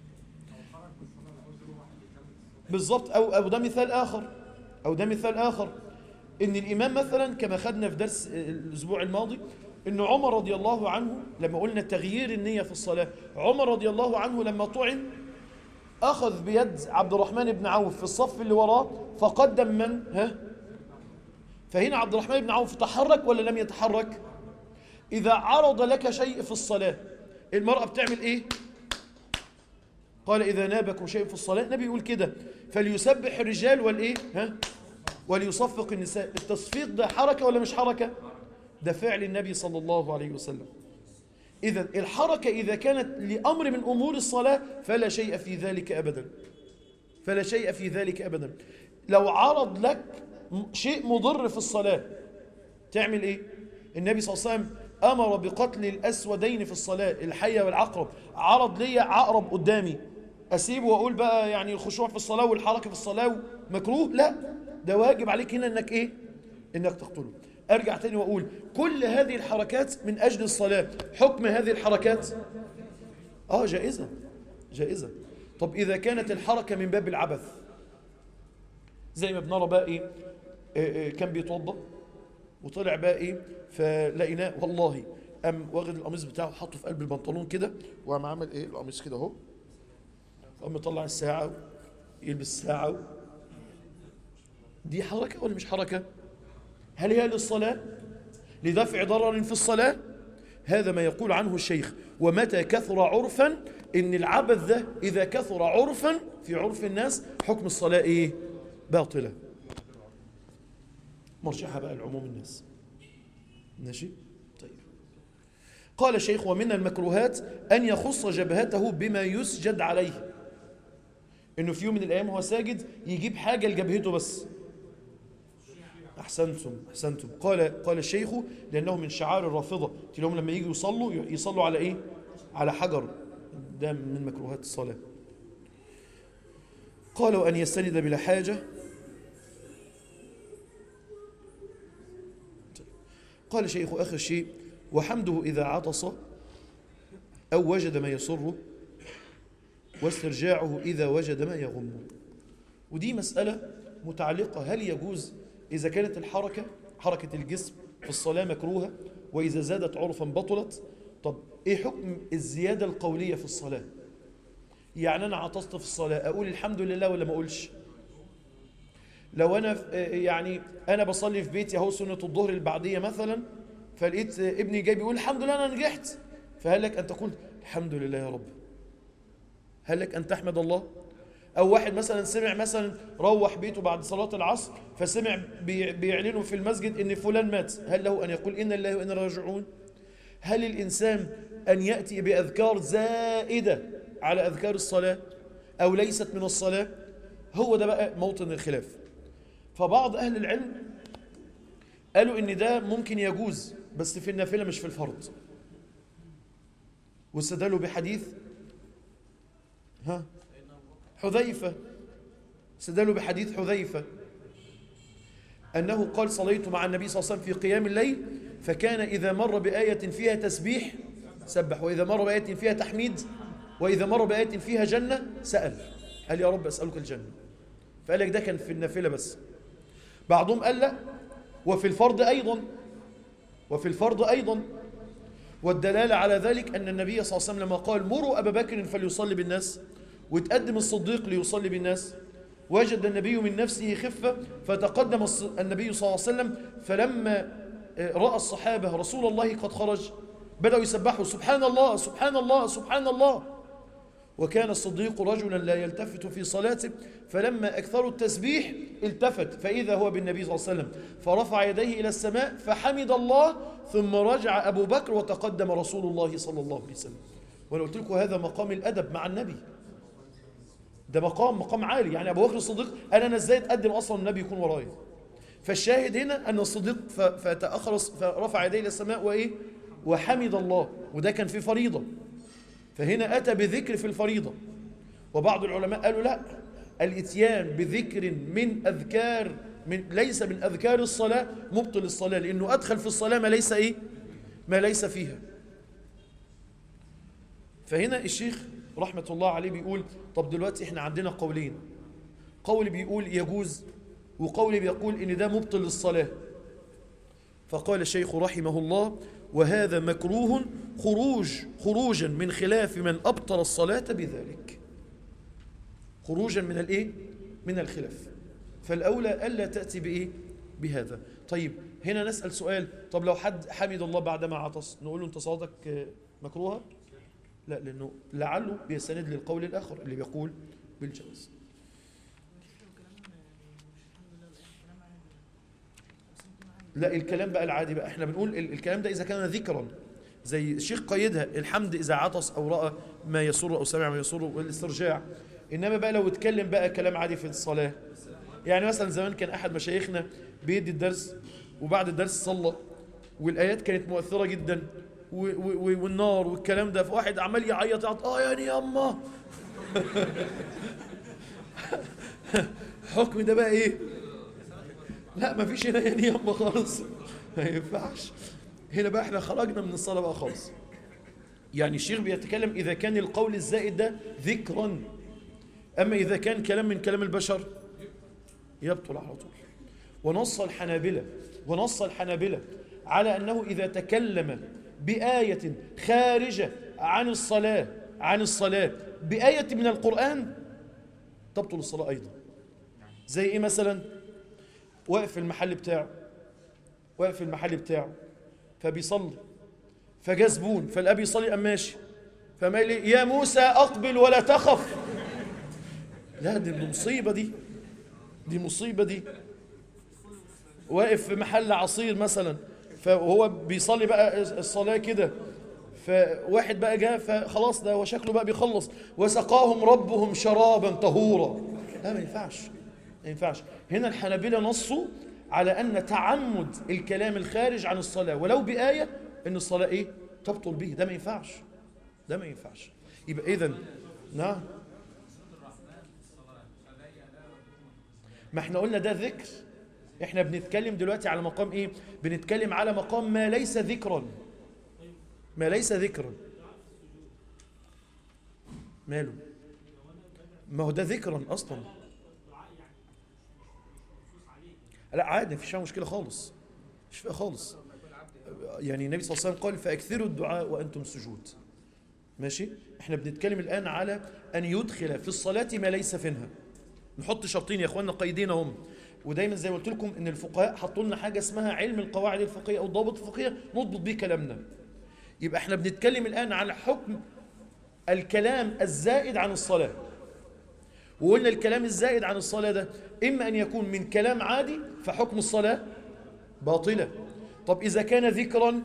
بالضبط أو, أو ده مثال آخر أو ده مثال آخر إن الإمام مثلا كما خدنا في درس الأسبوع الماضي إن عمر رضي الله عنه لما قلنا تغيير النية في الصلاة عمر رضي الله عنه لما طعن أخذ بيد عبد الرحمن بن عوف في الصف اللي وراه فقدم من ها فهنا عبد الرحمن بن عوف تحرك ولا لم يتحرك إذا عرض لك شيء في الصلاة المرأة بتعمل إيه قال إذا نابكم شيء في الصلاة النبي يقول كده فليسبح الرجال والإيه ها وليصفق النساء التصفيق ده حركة ولا مش حركة ده فعل النبي صلى الله عليه وسلم إذا الحركة إذا كانت لأمر من أمور الصلاة فلا شيء في ذلك أبدا فلا شيء في ذلك أبدا لو عرض لك شيء مضر في الصلاة تعمل إيه النبي صلى الله عليه وسلم أمر بقتل الأسودين في الصلاة الحية والعقرب عرض لي عقرب قدامي أسيبه وأقول بقى يعني الخشوع في الصلاة والحركة في الصلاة مكروه لا ده واجب عليك هنا أنك إيه أنك تقتله أرجع تاني وأقول كل هذه الحركات من أجل الصلاة حكم هذه الحركات آه جائزة جائزة طب إذا كانت الحركة من باب العبث زي ما بنرى بقى إيه, إيه, إيه كان بيتوضأ وطلع بقى إيه فلقيناه والله قام واخد القميص بتاعه حطه في قلب البنطلون كده وقام عامل إيه القميص كده أهو قام مطلع الساعة يلبس الساعة دي حركة ولا مش حركة هل هي للصلاة لدفع ضرر في الصلاة هذا ما يقول عنه الشيخ ومتى كثر عرفا إن العبث ده إذا كثر عرفا في عرف الناس حكم الصلاة إيه باطلة مرجعها بقى لعموم الناس ماشي طيب قال الشيخ ومن المكروهات أن يخص جبهته بما يسجد عليه انه في يوم من الايام هو ساجد يجيب حاجه لجبهته بس احسنتم احسنتم قال قال الشيخ لانه من شعار الرافضه تلاقيهم لما يجوا يصلوا يصلوا على ايه على حجر ده من مكروهات الصلاه قال وان يستند بلا حاجه قال شيخ اخر شيء وحمده اذا عطس او وجد ما يسره واسترجاعه إذا وجد ما يغمه ودي مسألة متعلقة هل يجوز إذا كانت الحركة حركة الجسم في الصلاة مكروهة وإذا زادت عرفا بطلت طب إيه حكم الزيادة القولية في الصلاة يعني أنا عطست في الصلاة أقول الحمد لله ولا ما أقولش لو أنا في- يعني أنا بصلي في بيتي أهو سنة الظهر البعدية مثلا فلقيت ابني جاي بيقول الحمد لله أنا نجحت فهل لك أن تقول الحمد لله يا رب هل لك أن تحمد الله أو واحد مثلا سمع مثلا روح بيته بعد صلاة العصر فسمع بي- بيعلنوا في المسجد إن فلان مات هل له أن يقول إن الله وإنا راجعون هل الإنسان أن يأتي بأذكار زائدة على أذكار الصلاة أو ليست من الصلاة هو ده بقى موطن الخلاف فبعض أهل العلم قالوا إن ده ممكن يجوز بس في النافلة مش في الفرض واستدلوا بحديث ها حذيفة استدلوا بحديث حذيفة أنه قال صليت مع النبي صلى الله عليه وسلم في قيام الليل فكان إذا مر بآية فيها تسبيح سبح وإذا مر بآية فيها تحميد وإذا مر بآية فيها جنة سأل قال يا رب أسألك الجنة فقال لك ده كان في النافلة بس بعضهم قال لا وفي الفرض أيضا وفي الفرض أيضا والدلالة على ذلك أن النبي صلى الله عليه وسلم لما قال مروا أبا بكر فليصلي بالناس وتقدم الصديق ليصلي بالناس وجد النبي من نفسه خفة فتقدم الص- النبي صلى الله عليه وسلم فلما آه، رأى الصحابة رسول الله قد خرج بدأوا يسبحوا سبحان الله سبحان الله سبحان الله وكان الصديق رجلا لا يلتفت في صلاته فلما أكثروا التسبيح التفت فإذا هو بالنبي صلى الله عليه وسلم فرفع يديه إلى السماء فحمد الله ثم رجع أبو بكر وتقدم رسول الله صلى الله عليه وسلم وأنا قلت لكم هذا مقام الأدب مع النبي ده مقام مقام عالي يعني أبو بكر الصديق أنا أنا إزاي أتقدم أصلا النبي يكون ورايا فالشاهد هنا أن الصديق ف- فتأخر فرفع يديه إلى السماء وإيه وحمد الله وده كان في فريضة فهنا أتى بذكر في الفريضة وبعض العلماء قالوا لا الاتيان بذكر من أذكار من ليس من أذكار الصلاة مبطل الصلاة لأنه أدخل في الصلاة ما ليس إيه ما ليس فيها فهنا الشيخ رحمة الله عليه بيقول طب دلوقتي احنا عندنا قولين قول بيقول يجوز وقول بيقول ان ده مبطل للصلاة فقال الشيخ رحمه الله وهذا مكروه خروج خروجا من خلاف من أبطل الصلاة بذلك خروجا من الايه من الخلاف فالأولى ألا تأتي بإيه بهذا طيب هنا نسأل سؤال طب لو حد حمد الله بعدما عطس نقول له انت صلاتك آه، مكروهة لا لأنه لعله بيستند للقول الآخر اللي بيقول بالجواز لا الكلام بقى العادي بقى احنا بنقول ال- الكلام ده إذا كان ذكرا زي الشيخ قيدها الحمد إذا عطس أو رأى ما يسر أو سمع ما يسر والاسترجاع إنما بقى لو اتكلم بقى كلام عادي في الصلاة يعني مثلا زمان كان أحد مشايخنا بيدي الدرس وبعد الدرس صلى والآيات كانت مؤثرة جدا و- و- و- والنار والكلام ده فواحد عمال يعيط يعيط اه يعني يا أما حكم ده بقى ايه لا ما فيش هنا يعني يما خالص ما ينفعش هنا بقى احنا خرجنا من الصلاة بقى خالص يعني الشيخ بيتكلم إذا كان القول الزائد ده ذكرا أما إذا كان كلام من كلام البشر يبطل على طول ونص الحنابلة ونص الحنابلة على أنه إذا تكلم بآية خارجة عن الصلاة عن الصلاة بآية من القرآن تبطل الصلاة أيضا زي إيه مثلا واقف في المحل بتاعه واقف في المحل بتاعه فبيصلي فجاء زبون فالأب يصلي قام ماشي فما لي يا موسى أقبل ولا تخف لا دي المصيبة دي دي مصيبة دي واقف في محل عصير مثلا فهو بيصلي بقى الصلاة كده فواحد بقى جاء فخلاص ده وشكله بقى بيخلص وسقاهم ربهم شرابا طهورا لا ما ينفعش ما ينفعش هنا الحنابلة نصوا على أن تعمد الكلام الخارج عن الصلاة ولو بآية أن الصلاة إيه تبطل به ده ما ينفعش ده ما ينفعش يبقى إذن نعم ما احنا قلنا ده ذكر احنا بنتكلم دلوقتي على مقام ايه بنتكلم على مقام ما ليس ذكرا ما ليس ذكرا ماله ما هو ده ذكرا اصلا لا عادي مفيش فيها مشكله خالص مش فيها خالص يعني النبي صلى الله عليه وسلم قال فاكثروا الدعاء وانتم سجود ماشي احنا بنتكلم الان على ان يدخل في الصلاه ما ليس فيها نحط شرطين يا اخواننا قيدين هم ودايما زي ما قلت لكم ان الفقهاء حطوا لنا حاجه اسمها علم القواعد الفقهيه او الضوابط الفقهيه نضبط بيه كلامنا يبقى احنا بنتكلم الان على حكم الكلام الزائد عن الصلاه وقلنا الكلام الزائد عن الصلاه ده اما ان يكون من كلام عادي فحكم الصلاه باطله طب اذا كان ذكرا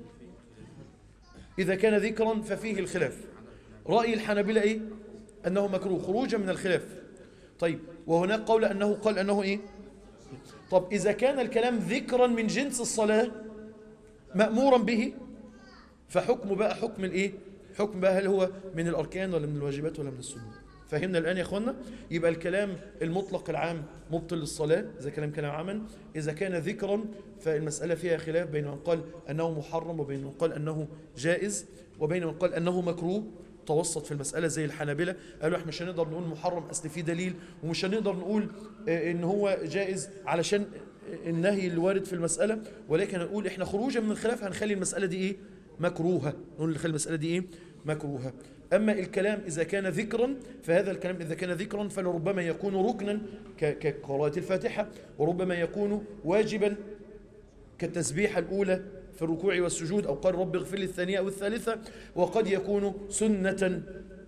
اذا كان ذكرا ففيه الخلاف راي الحنابلة ايه انه مكروه خروجا من الخلاف طيب وهناك قول أنه قال أنه إيه طب إذا كان الكلام ذكرا من جنس الصلاة مأمورا به فحكم بقى حكم الإيه حكم بقى هل هو من الأركان ولا من الواجبات ولا من السنة فهمنا الآن يا أخوانا يبقى الكلام المطلق العام مبطل للصلاة إذا كلام كلام عاما إذا كان ذكرا فالمسألة فيها خلاف بين من قال أنه محرم وبين من قال أنه جائز وبين من قال أنه مكروه توسط في المسألة زي الحنابلة قالوا احنا مش هنقدر نقول محرم أصل فيه دليل ومش هنقدر نقول آه، إن هو جائز علشان النهي اللي وارد في المسألة ولكن هنقول احنا خروجا من الخلاف هنخلي المسألة دي ايه مكروهة نقول نخلي المسألة دي ايه مكروهة أما الكلام إذا كان ذكرا فهذا الكلام إذا كان ذكرا فلربما يكون ركنا ك- كقراءة الفاتحة وربما يكون واجبا كالتسبيحة الأولى في الركوع والسجود أو قال رب اغفر لي الثانية أو الثالثة وقد يكون سنة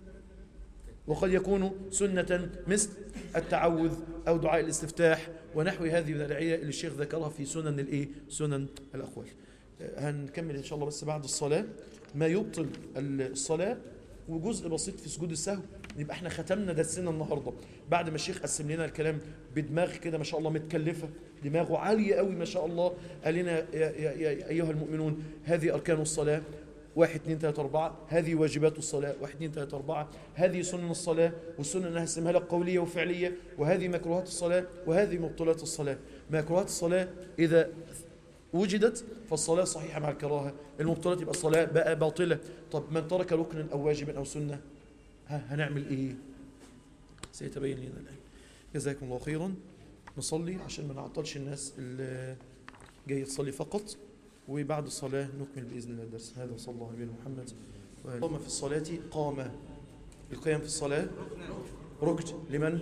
وقد يكون سنة مثل التعوذ أو دعاء الاستفتاح ونحو هذه الأدعية اللي الشيخ ذكرها في سنن الإيه؟ سنن الأقوال آه، هنكمل إن شاء الله بس بعد الصلاة ما يبطل الصلاة وجزء بسيط في سجود السهو يبقى احنا ختمنا درسنا النهارده بعد ما الشيخ قسم لنا الكلام بدماغ كده ما شاء الله متكلفه دماغه عاليه قوي ما شاء الله قال لنا يا, يا, يا ايها المؤمنون هذه اركان الصلاه واحد اثنين ثلاثة أربعة هذه واجبات الصلاة واحد اثنين ثلاثة أربعة هذه سنن الصلاة والسنن أنها اسمها لك قولية وفعلية وهذه مكروهات الصلاة وهذه مبطلات الصلاة مكروهات الصلاة إذا وجدت فالصلاة صحيحة مع الكراهة المبطلات يبقى الصلاة بقى باطلة طب من ترك ركنا أو واجبا أو سنة ها هنعمل إيه سيتبين لنا الآن جزاكم الله خيرا نصلي عشان ما نعطلش الناس اللي جاية تصلي فقط وبعد الصلاة نكمل بإذن الله الدرس هذا صلى الله عليه محمد وآله. قام في الصلاة قام القيام في الصلاة ركن لمن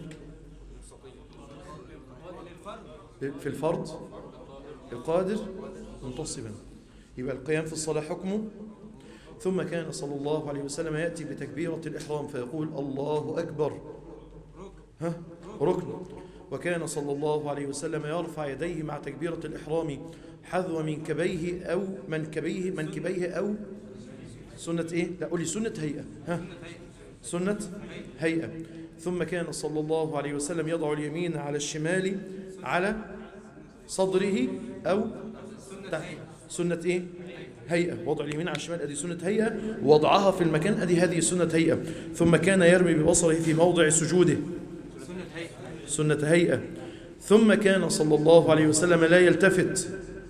في الفرض القادر منتصبا يبقى القيام في الصلاة حكمه ثم كان صلى الله عليه وسلم يأتي بتكبيرة الإحرام فيقول الله أكبر ها ركن وكان صلى الله عليه وسلم يرفع يديه مع تكبيرة الإحرام حذو منكبيه أو منكبيه منكبيه أو سنة إيه؟ لا قولي سنة هيئة ها سنة هيئة ثم كان صلى الله عليه وسلم يضع اليمين على الشمال على صدره أو تحت سنة إيه؟ هيئة وضع اليمين على الشمال أدي سنة هيئة وضعها في المكان أدي هذه سنة هيئة ثم كان يرمي ببصره في موضع سجوده سنة هيئة ثم كان صلى الله عليه وسلم لا يلتفت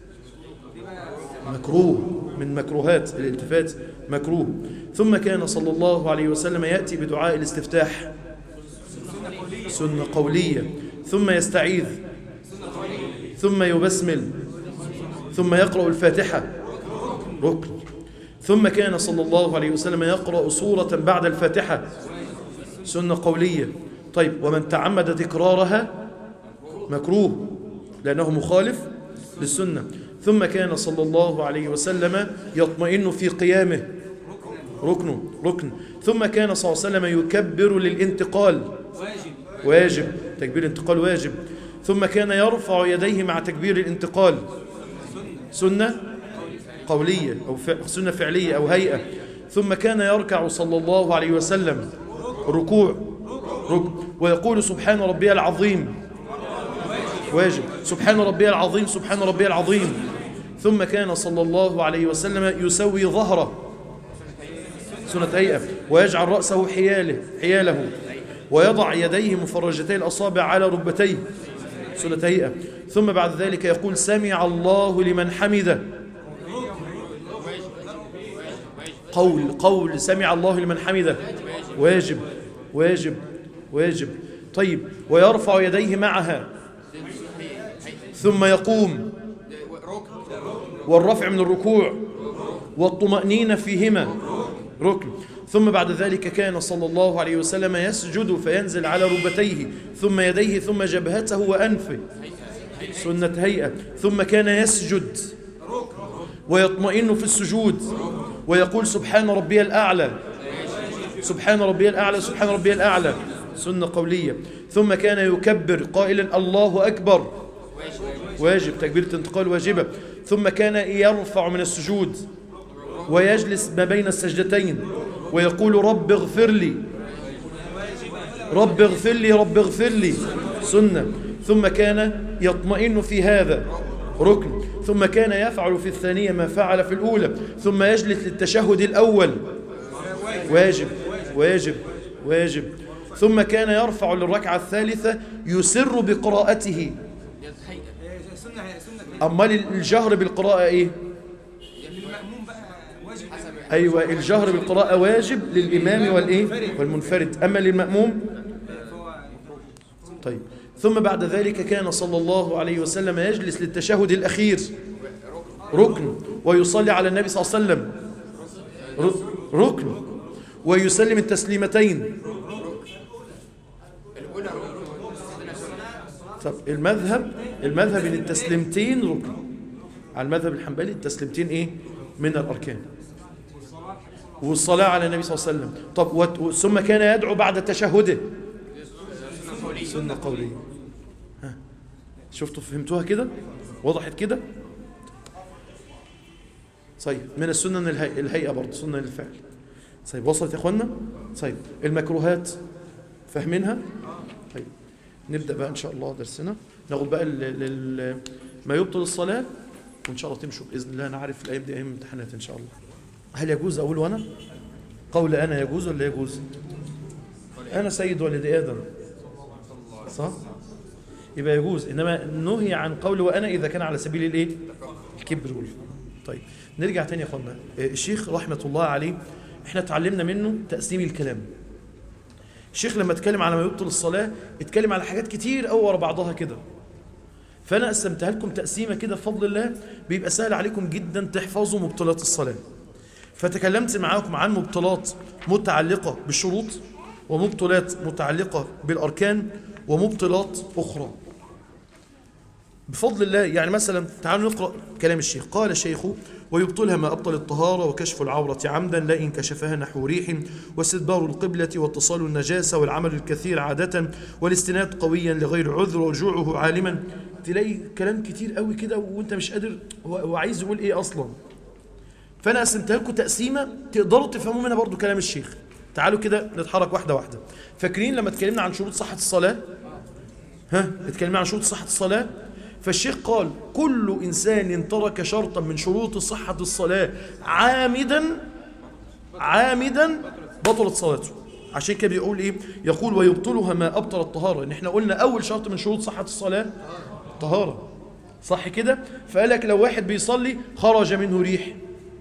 مكروه من مكروهات الالتفات مكروه ثم كان صلى الله عليه وسلم يأتي بدعاء الاستفتاح سنة قولية ثم يستعيذ ثم يبسمل ثم يقرأ الفاتحة ركن ثم كان صلى الله عليه وسلم يقرأ سورة بعد الفاتحة سنة قولية طيب ومن تعمد تكرارها مكروه لأنه مخالف للسنة ثم كان صلى الله عليه وسلم يطمئن في قيامه ركن ركن ثم كان صلى الله عليه وسلم يكبر للانتقال واجب تكبير الانتقال واجب ثم كان يرفع يديه مع تكبير الانتقال سنة قولية أو ف- سنة فعلية أو هيئة ثم كان يركع صلى الله عليه وسلم ركوع ركع ويقول سبحان ربي العظيم واجب سبحان ربي العظيم سبحان ربي العظيم ثم كان صلى الله عليه وسلم يسوي ظهره سنة هيئة ويجعل رأسه حياله حياله ويضع يديه مفرجتي الأصابع على ركبتيه سنة هيئة ثم بعد ذلك يقول سمع الله لمن حمده قول قول سمع الله لمن حمده واجب واجب واجب طيب ويرفع يديه معها ثم يقوم والرفع من الركوع والطمأنينة فيهما ركن ثم بعد ذلك كان صلى الله عليه وسلم يسجد فينزل على ركبتيه ثم يديه ثم جبهته وأنفه سنة هيئة ثم كان يسجد ويطمئن في السجود ويقول سبحان ربي الأعلى سبحان ربي الأعلى سبحان ربي الأعلى سنة قولية ثم كان يكبر قائلا الله أكبر واجب تكبيرة انتقال واجبة ثم كان يرفع من السجود ويجلس ما بين السجدتين ويقول رب اغفر لي رب اغفر لي رب اغفر لي سنة ثم كان يطمئن في هذا ركن ثم كان يفعل في الثانية ما فعل في الأولى ثم يجلس للتشهد الأول واجب واجب واجب ثم كان يرفع للركعة الثالثة يسر بقراءته هي سنة هي سنة أمال الجهر بالقراءة إيه؟ المأموم بقى واجب أيوة الجهر بالقراءة واجب للإمام والإيه؟ والمنفرد أما للمأموم فهو طيب ثم بعد ذلك كان صلى الله عليه وسلم يجلس للتشهد الأخير ركن ويصلي على النبي صلى الله عليه وسلم ر- ركن ويسلم التسليمتين طب المذهب المذهب ان التسليمتين ركن على المذهب الحنبلي التسليمتين ايه من الاركان والصلاه على النبي صلى الله عليه وسلم طب وت- ثم كان يدعو بعد تشهده سنه قوليه ها شفتوا فهمتوها كده وضحت كده طيب من السنن الهي... الهيئه برضه سنه للفعل طيب وصلت يا اخوانا طيب المكروهات فاهمينها طيب نبدا بقى ان شاء الله درسنا ناخد بقى ال... ال... ما يبطل الصلاه وان شاء الله تمشوا باذن الله انا عارف الايام دي ايام امتحانات ان شاء الله هل يجوز اقول وانا قول انا يجوز ولا يجوز انا سيد ولد ادم صح يبقى يجوز انما نهي عن قول وانا اذا كان على سبيل الايه الكبر والفخر طيب نرجع تاني يا اخوانا آه، الشيخ رحمه الله عليه احنا اتعلمنا منه تقسيم الكلام الشيخ لما اتكلم على ما يبطل الصلاه اتكلم على حاجات كتير قوي ورا بعضها كده فانا قسمتها لكم تقسيمه كده بفضل الله بيبقى سهل عليكم جدا تحفظوا مبطلات الصلاه فتكلمت معاكم عن مبطلات متعلقه بالشروط ومبطلات متعلقه بالاركان ومبطلات اخرى بفضل الله يعني مثلا تعالوا نقرا كلام الشيخ قال الشيخ ويبطلها ما ابطل الطهاره وكشف العوره عمدا لا ان كشفها نحو ريح واستدبار القبله واتصال النجاسه والعمل الكثير عاده والاستناد قويا لغير عذر ورجوعه عالما تلاقي كلام كتير قوي كده وانت مش قادر هو هو عايز يقول ايه اصلا فانا قسمتها لكم تقسيمه تقدروا تفهموا منها برضو كلام الشيخ تعالوا كده نتحرك واحده واحده فاكرين لما اتكلمنا عن شروط صحه الصلاه ها اتكلمنا عن شروط صحة الصلاة فالشيخ قال كل إنسان ترك شرطا من شروط صحة الصلاة عامدا عامدا بطلت صلاته عشان كده بيقول ايه يقول ويبطلها ما ابطل الطهاره ان احنا قلنا اول شرط من شروط صحه الصلاه طهاره صح كده فقال لك لو واحد بيصلي خرج منه ريح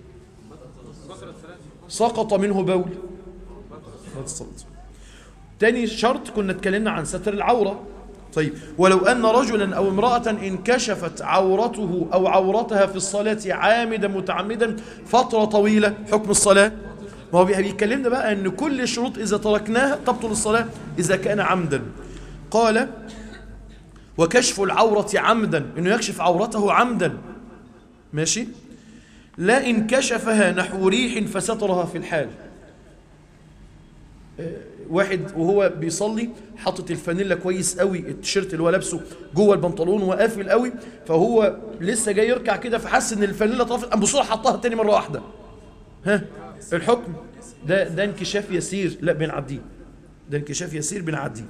سقط منه بول بطلت صلاته تاني شرط كنا اتكلمنا عن ستر العورة طيب ولو أن رجلا أو امرأة انكشفت عورته أو عورتها في الصلاة عامدا متعمدا فترة طويلة حكم الصلاة ما هو بيكلمنا بقى أن كل الشروط إذا تركناها تبطل الصلاة إذا كان عمدا قال وكشف العورة عمدا أنه يكشف عورته عمدا ماشي لا إن كشفها نحو ريح فسترها في الحال واحد وهو بيصلي حاطط الفانيلا كويس قوي التيشيرت اللي هو لابسه جوه البنطلون وقافل قوي فهو لسه جاي يركع كده فحس ان الفانيلا طافت قام بسرعه حطها تاني مره واحده ها الحكم ده ده انكشاف يسير لا بنعديه ده انكشاف يسير بنعديه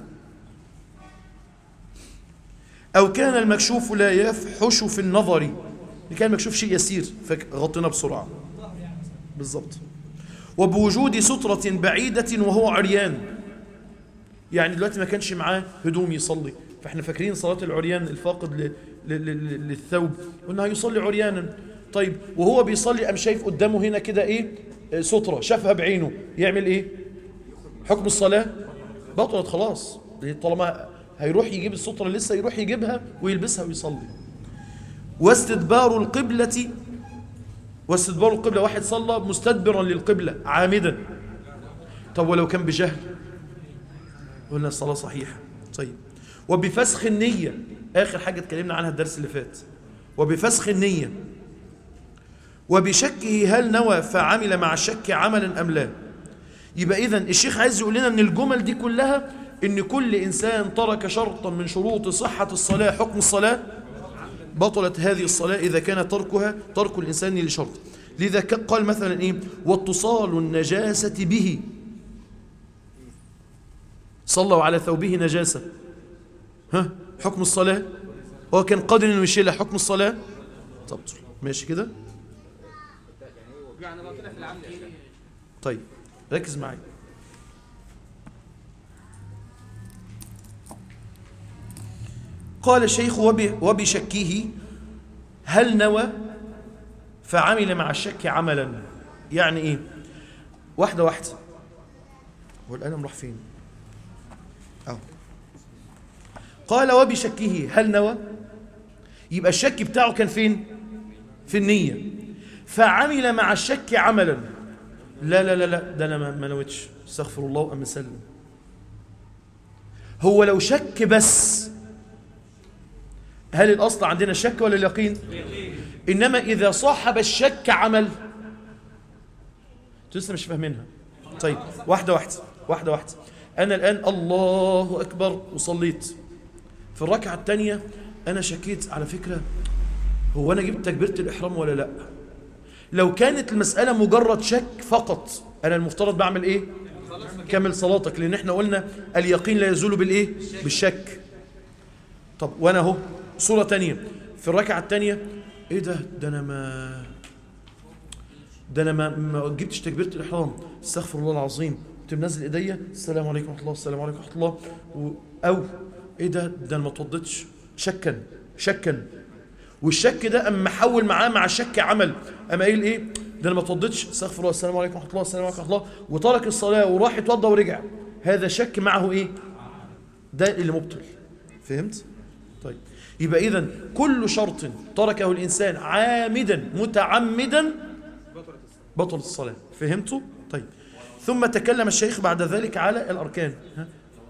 أو كان المكشوف لا يفحش في النظر كان المكشوف شيء يسير فغطينا بسرعة بالضبط وبوجود سترة بعيدة وهو عريان يعني دلوقتي ما كانش معاه هدوم يصلي فاحنا فاكرين صلاة العريان الفاقد ل- ل- ل- للثوب قلنا هيصلي عريانا طيب وهو بيصلي قام شايف قدامه هنا كده ايه آه، سترة شافها بعينه يعمل ايه حكم الصلاة بطلت خلاص طالما هيروح يجيب السترة لسه يروح يجيبها ويلبسها ويصلي واستدبار القبلة واستدبار القبلة واحد صلى مستدبرا للقبلة عامدا طب ولو كان بجهل قلنا الصلاة صحيحة طيب وبفسخ النية آخر حاجة اتكلمنا عنها الدرس اللي فات وبفسخ النية وبشكه هل نوى فعمل مع الشك عملا أم لا يبقى إذن الشيخ عايز يقول لنا أن الجمل دي كلها أن كل إنسان ترك شرطا من شروط صحة الصلاة حكم الصلاة بطلت هذه الصلاة إذا كان تركها ترك الإنسان لشرط لذا ك- قال مثلا إيه واتصال النجاسة به صلوا على ثوبه نجاسة ها حكم الصلاة هو كان قادر انه يشيلها حكم الصلاة تبطل ماشي كده يعني باطلة في العمد يا شيخ طيب ركز معي قال الشيخ وب- وبشكه هل نوى فعمل مع الشك عملا يعني ايه واحدة واحدة هو القلم راح فين أهو قال وبشكه هل نوى يبقى الشك بتاعه كان فين في النية فعمل مع الشك عملا لا لا لا لا ده انا ما ما نويتش استغفر الله وام سلم هو لو شك بس هل الاصل عندنا الشك ولا اليقين انما اذا صاحب الشك عمل انتوا لسه مش فاهمينها طيب واحده واحده واحده واحده انا الان الله اكبر وصليت في الركعه الثانيه انا شكيت على فكره هو انا جبت تكبيره الاحرام ولا لا لو كانت المسألة مجرد شك فقط أنا المفترض بعمل إيه؟ كمل صلاتك لأن إحنا قلنا اليقين لا يزول بالإيه؟ بالشك طب وأنا أهو صورة تانية في الركعة التانية إيه ده؟ ده أنا ما ده أنا ما, ما جبتش تكبيرة الإحرام استغفر الله العظيم كنت منزل إيديا السلام عليكم ورحمة الله السلام عليكم ورحمة الله و... أو إيه ده؟ ده أنا ما اتوضيتش شكا شكا والشك ده اما محول معاه مع الشك عمل اما قايل ايه ده انا ما اتوضيتش استغفر الله السلام عليكم ورحمه الله السلام عليكم ورحمه الله وترك الصلاه وراح يتوضى ورجع هذا شك معه ايه ده اللي مبطل فهمت طيب يبقى اذا كل شرط تركه الانسان عامدا متعمدا بطلت الصلاه فهمتوا طيب ثم تكلم الشيخ بعد ذلك على الاركان ها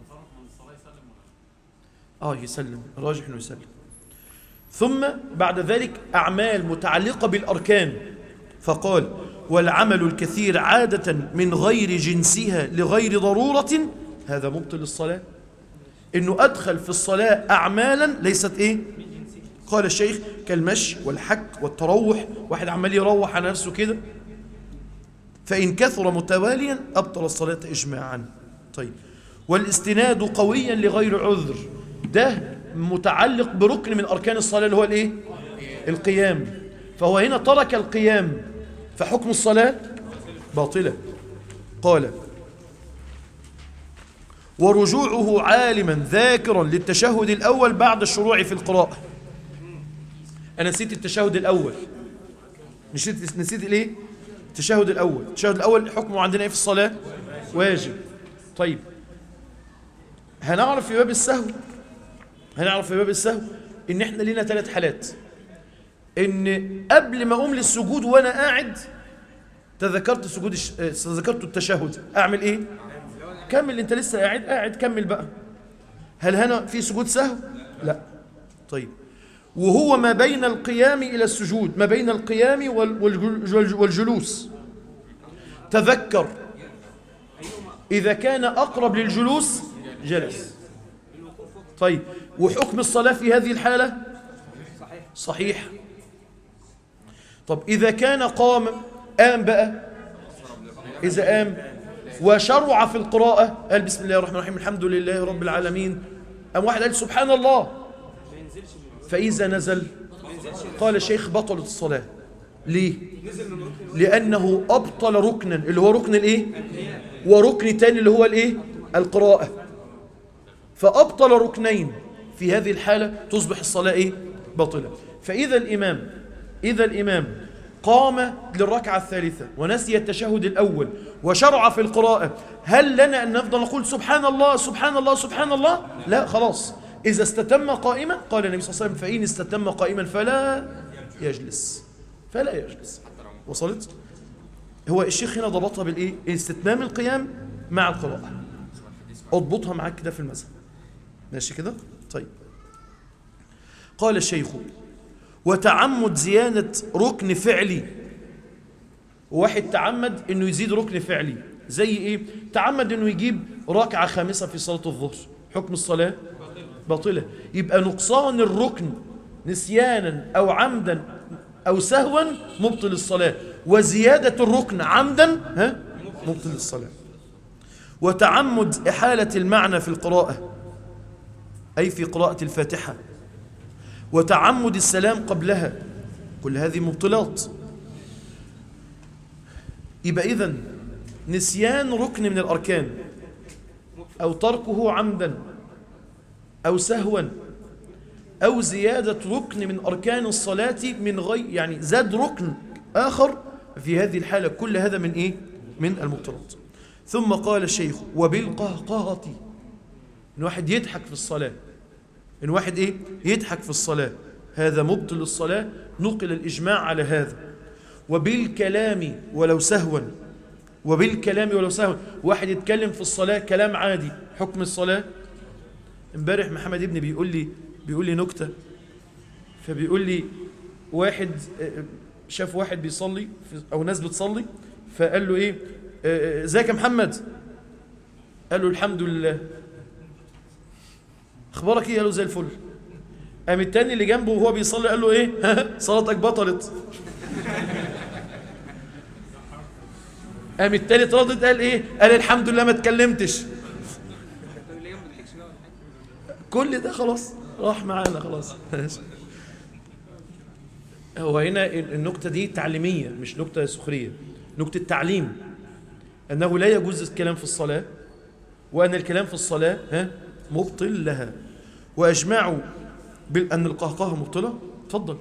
اه يسلم راجح انه يسلم ثم بعد ذلك أعمال متعلقة بالأركان فقال والعمل الكثير عادة من غير جنسها لغير ضرورة هذا مبطل للصلاة إنه أدخل في الصلاة أعمالا ليست إيه قال الشيخ كالمشي والحك والتروح واحد عمال يروح على نفسه كده فإن كثر متواليا أبطل الصلاة إجماعا طيب والاستناد قويا لغير عذر ده متعلق بركن من أركان الصلاة اللي هو الإيه؟ القيام فهو هنا ترك القيام فحكم الصلاة باطلة قال ورجوعه عالما ذاكرا للتشهد الأول بعد الشروع في القراءة أنا نسيت التشهد الأول نسيت نسيت الإيه؟ التشهد الأول التشهد الأول حكمه عندنا إيه في الصلاة؟ واجب طيب هنعرف في باب السهو هنعرف في باب السهو ان احنا لينا ثلاث حالات ان قبل ما اقوم للسجود وانا قاعد تذكرت سجود الش... آه، تذكرت التشهد اعمل ايه كمل انت لسه قاعد قاعد كمل بقى هل هنا في سجود سهو لا طيب وهو ما بين القيام الى السجود ما بين القيام وال... والجل... والجلوس تذكر إذا كان أقرب للجلوس جلس طيب وحكم الصلاة في هذه الحالة صحيح طب إذا كان قام قام بقى إذا قام وشرع في القراءة قال بسم الله الرحمن الرحيم الحمد لله رب العالمين قام واحد قال سبحان الله فإذا نزل قال الشيخ بطلت الصلاة ليه؟ لأنه أبطل ركنا اللي هو ركن الإيه؟ وركن تاني اللي هو الإيه؟ القراءة فأبطل ركنين في هذه الحالة تصبح الصلاة إيه؟ باطلة فإذا الإمام إذا الإمام قام للركعة الثالثة ونسي التشهد الأول وشرع في القراءة هل لنا أن نفضل نقول سبحان الله سبحان الله سبحان الله لا خلاص إذا استتم قائما قال النبي صلى الله عليه وسلم فإن استتم قائما فلا يجلس فلا يجلس وصلت هو الشيخ هنا ضبطها بالإيه استتمام القيام مع القراءة اضبطها معاك كده في المذهب ماشي كده طيب قال الشيخ وتعمد زيادة ركن فعلي واحد تعمد انه يزيد ركن فعلي زي ايه تعمد انه يجيب ركعة خامسة في صلاة الظهر حكم الصلاة باطلة يبقى نقصان الركن نسيانا او عمدا او سهوا مبطل الصلاة وزيادة الركن عمدا ها مبطل الصلاة وتعمد إحالة المعنى في القراءة أي في قراءة الفاتحة وتعمد السلام قبلها كل هذه مبطلات يبقى إذن نسيان ركن من الأركان أو تركه عمدا أو سهوا أو زيادة ركن من أركان الصلاة من غير يعني زاد ركن آخر في هذه الحالة كل هذا من إيه؟ من المبطلات ثم قال الشيخ وبالقهقهة إن واحد يضحك في الصلاة إن واحد إيه؟ يضحك في الصلاة هذا مبطل الصلاة نقل الإجماع على هذا وبالكلام ولو سهوا وبالكلام ولو سهوا واحد يتكلم في الصلاة كلام عادي حكم الصلاة امبارح محمد ابني بيقول لي بيقول لي نكتة فبيقول لي واحد شاف واحد بيصلي أو ناس بتصلي فقال له إيه ازيك يا محمد قال له الحمد لله اخبارك ايه قال له زي الفل قام التاني اللي جنبه وهو بيصلي قال له ايه صلاتك بطلت قام التالت ردد قال ايه قال الحمد لله ما اتكلمتش كل ده خلاص راح معانا خلاص هو هنا النكته دي تعليميه مش نكته سخريه نكته تعليم أنه لا يجوز الكلام في الصلاة وأن الكلام في الصلاة ها مبطل لها وأجمعوا بأن القهقه مبطلة تفضل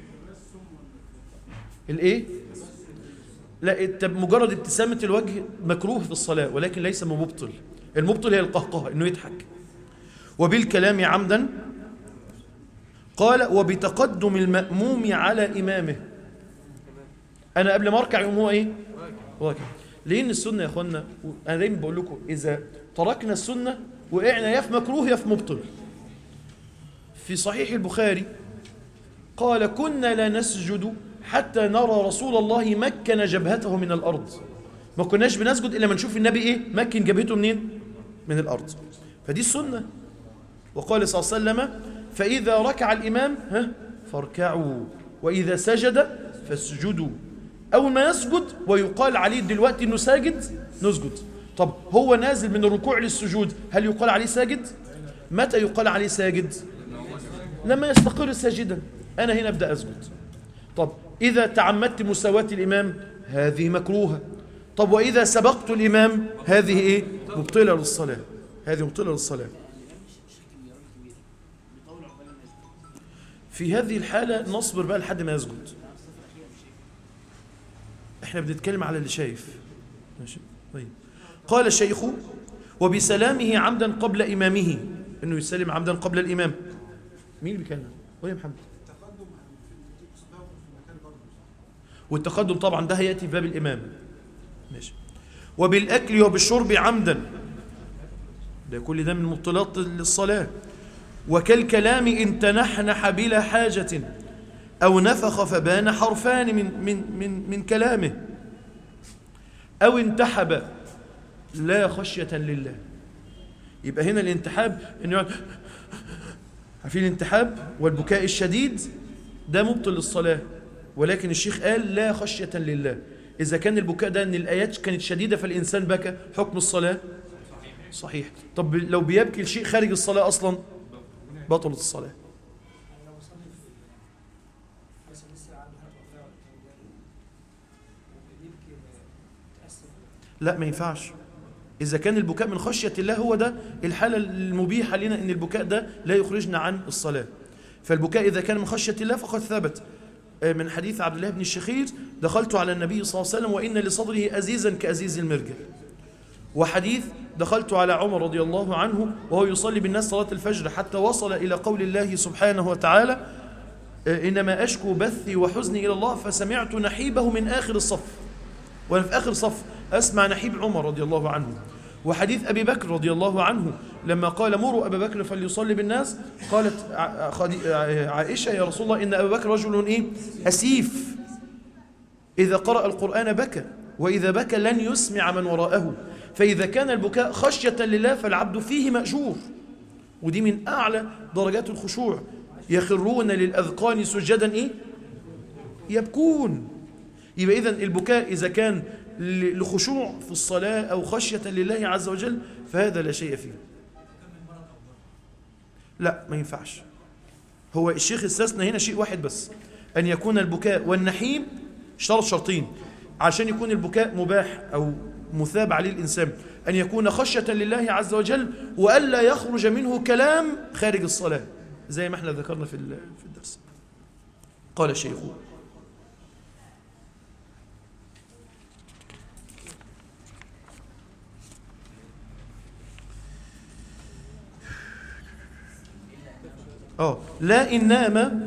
الإيه؟ لا مجرد ابتسامة الوجه مكروه في الصلاة ولكن ليس مبطل المبطل هي القهقه إنه يضحك وبالكلام عمدا قال وبتقدم المأموم على إمامه أنا قبل ما أركع يوم هو إيه؟ واقع لأن السنة يا أخوانا أنا دايما بقول لكم إذا تركنا السنة وقعنا يا في مكروه يا في مبطل في صحيح البخاري قال كنا لا نسجد حتى نرى رسول الله مكن جبهته من الأرض ما كناش بنسجد إلا ما نشوف النبي إيه مكن جبهته منين من الأرض فدي السنة وقال صلى الله عليه وسلم فإذا ركع الإمام ها فاركعوا وإذا سجد فاسجدوا أول ما يسجد ويقال عليه دلوقتي أنه ساجد نسجد طب هو نازل من الركوع للسجود هل يقال عليه ساجد متى يقال عليه ساجد لما يستقر ساجدا أنا هنا أبدأ أسجد طب إذا تعمدت مساواة الإمام هذه مكروهة طب وإذا سبقت الإمام هذه إيه مبطلة للصلاة هذه مبطلة للصلاة في هذه الحالة نصبر بقى لحد ما يسجد احنا بنتكلم على اللي شايف ماشي طيب قال الشيخ وبسلامه عمدا قبل إمامه انه يسلم عمدا قبل الإمام مين اللي بيكلم هو يا محمد والتقدم طبعا ده هياتي في باب الإمام ماشي وبالأكل وبالشرب عمدا ده كل ده من مبطلات الصلاة وكالكلام إن تنحنح بلا حاجة أو نفخ فبان حرفان من, من, من, من كلامه أو انتحب لا خشية لله يبقى هنا الانتحاب انه يقعد عارفين الانتحاب والبكاء الشديد ده مبطل للصلاة ولكن الشيخ قال لا خشية لله إذا كان البكاء ده أن الآيات كانت شديدة فالإنسان بكى حكم الصلاة صحيح طب لو بيبكي الشيء خارج الصلاة أصلا بطلت الصلاة لو صلي في مثلا لسه عنده حاجه وفاه ولا بتاع وبيبكي تاثر لا ما ينفعش إذا كان البكاء من خشية الله هو ده الحالة المبيحة لنا أن البكاء ده لا يخرجنا عن الصلاة فالبكاء إذا كان من خشية الله فقد ثبت آه، من حديث عبد الله بن الشخير دخلت على النبي صلى الله عليه وسلم وإن لصدره أزيزا كأزيز المرجل وحديث دخلت على عمر رضي الله عنه وهو يصلي بالناس صلاة الفجر حتى وصل إلى قول الله سبحانه وتعالى آه، إنما أشكو بثي وحزني إلى الله فسمعت نحيبه من آخر الصف وأنا في آخر صف أسمع نحيب عمر رضي الله عنه وحديث أبي بكر رضي الله عنه لما قال مروا أبا بكر فليصلي بالناس قالت ع- خدي- ع- عائشة يا رسول الله إن أبا بكر رجل إيه أسيف إذا قرأ القرآن بكى وإذا بكى لن يسمع من وراءه فإذا كان البكاء خشية لله فالعبد فيه مأجور ودي من أعلى درجات الخشوع يخرون للأذقان سجدا إيه يبكون يبقى إذن البكاء إذا كان ل- لخشوع في الصلاة أو خشية لله عز وجل فهذا لا شيء فيه لا ما ينفعش هو الشيخ استثنى هنا شيء واحد بس أن يكون البكاء والنحيب اشترط شرطين عشان يكون البكاء مباح أو مثاب عليه الإنسان أن يكون خشية لله عز وجل وألا يخرج منه كلام خارج الصلاة زي ما احنا ذكرنا في ال- في الدرس قال الشيخ اه لا إن نام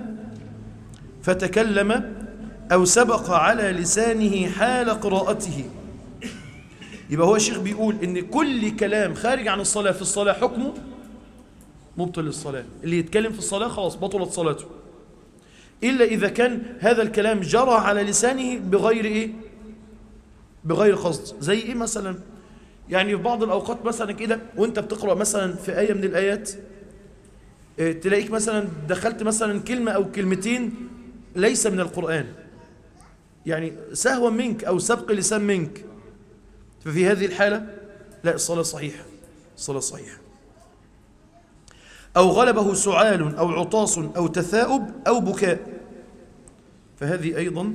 فتكلم أو سبق على لسانه حال قراءته يبقى هو الشيخ بيقول إن كل كلام خارج عن الصلاة في الصلاة حكمه مبطل للصلاة اللي يتكلم في الصلاة خلاص بطلت صلاته إلا إذا كان هذا الكلام جرى على لسانه بغير إيه بغير قصد زي إيه مثلا يعني في بعض الأوقات مثلا كده وانت بتقرأ مثلا في آية من الآيات اه، تلاقيك مثلا دخلت مثلا كلمة أو كلمتين ليس من القرآن يعني سهوا منك أو سبق لسان منك ففي هذه الحالة لا الصلاة صحيحة الصلاة صحيحة أو غلبه سعال أو عطاس أو تثاؤب أو بكاء فهذه أيضا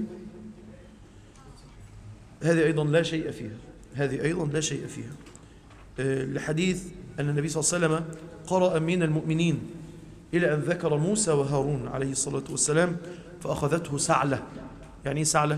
هذه أيضا لا شيء فيها هذه أيضا لا شيء فيها آه، لحديث أن النبي صلى الله عليه وسلم قرأ من المؤمنين إلى أن ذكر موسى وهارون عليه الصلاة والسلام فأخذته سعلة يعني إيه سعلة؟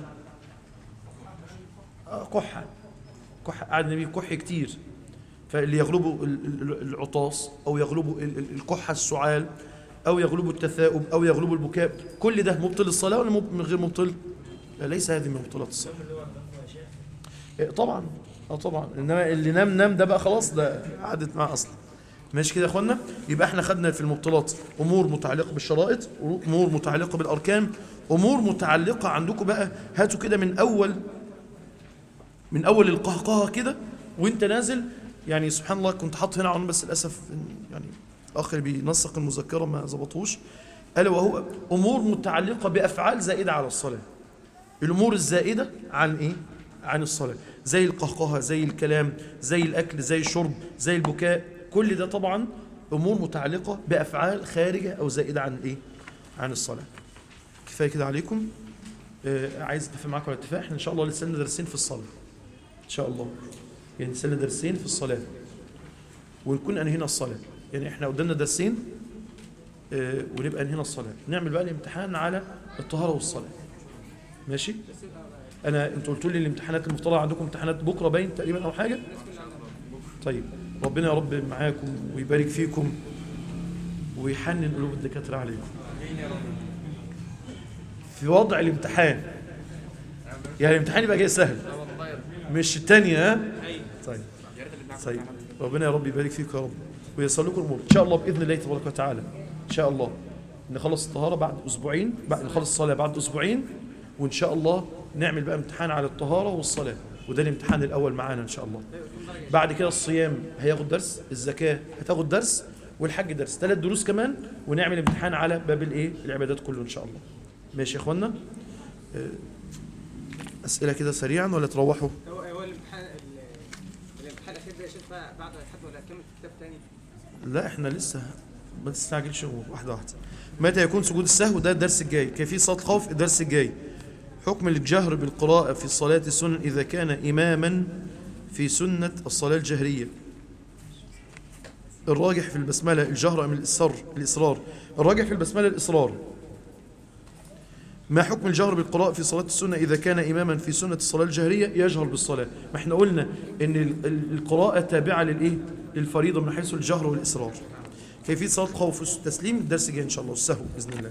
آه، كحة كحة قعد النبي كح كتير فاللي يغلبه ال- ال- العطاس أو يغلبه ال- ال- الكحة السعال أو يغلبه التثاؤب أو يغلبه البكاء كل ده مبطل الصلاة ولا مب- من غير مبطل؟ لا، ليس هذه من مبطلات الصلاة إيه، طبعا اه طبعا انما اللي نام نام ده بقى خلاص ده قعدت معاه اصلا ماشي كده يا اخوانا يبقى احنا خدنا في المبطلات امور متعلقه بالشرائط امور متعلقه بالاركان امور متعلقه عندكم بقى هاتوا كده من اول من اول القهقهه كده وانت نازل يعني سبحان الله كنت حاطط هنا عنوان بس للاسف يعني الاخ اللي بينسق المذكره ما ظبطوش الا وهو امور متعلقه بافعال زائده على الصلاه الامور الزائده عن ايه عن الصلاه زي القهقهه زي الكلام زي الاكل زي الشرب زي البكاء كل ده طبعا امور متعلقه بافعال خارجه او زائده عن ايه عن الصلاه كفايه كده عليكم آه عايز اتفق معاكم على اتفاق احنا ان شاء الله لسه لنا درسين في الصلاه ان شاء الله يعني لسه لنا درسين في الصلاه ونكون انهينا الصلاه يعني احنا قدامنا درسين آه ونبقى انهينا الصلاه نعمل بقى الامتحان على الطهاره والصلاه ماشي انا انتوا قلتوا لي الامتحانات المفترضه عندكم امتحانات بكره باين تقريبا او حاجه طيب ربنا يا رب معاكم ويبارك فيكم ويحنن قلوب الدكاتره عليكم في وضع الامتحان يعني الامتحان يبقى جاي سهل مش الثانيه ها طيب طيب ربنا يا رب يبارك فيكم يا رب وييسر لكم الامور ان شاء الله باذن الله تبارك وتعالى ان شاء الله نخلص الطهاره بعد اسبوعين بعد نخلص الصلاه بعد اسبوعين وان شاء الله نعمل بقى امتحان على الطهاره والصلاه وده الامتحان الأول معانا إن شاء الله بعد كده الصيام هياخد درس الزكاة هتاخد درس والحج درس ثلاث دروس كمان ونعمل امتحان على باب الايه العبادات كله ان شاء الله ماشي يا اخوانا آه، اسئله كده سريعا ولا تروحوا هو هو الامتحان ال- الامتحان الاخير ده يا شيخ بقى بعد ما يتحط ولا هتكمل في كتاب تاني؟ لا احنا لسه ما تستعجلش واحده واحده متى يكون سجود السهو ده الدرس الجاي كيفيه صلاه الخوف الدرس الجاي حكم الجهر بالقراءه في صلاه السنن اذا كان اماما في سنه الصلاه الجهريه الراجح في البسمله الجهر ام الاصرار الاصرار الراجح في البسمله الاصرار ما حكم الجهر بالقراءة في صلاة السنة إذا كان إماما في سنة الصلاة الجهرية يجهر بالصلاة ما احنا قلنا إن ال- ال- القراءة تابعة للإيه للفريضة من حيث الجهر والإصرار كيفية صلاة الخوف والتسليم الدرس الجاي إن شاء الله والسهو بإذن الله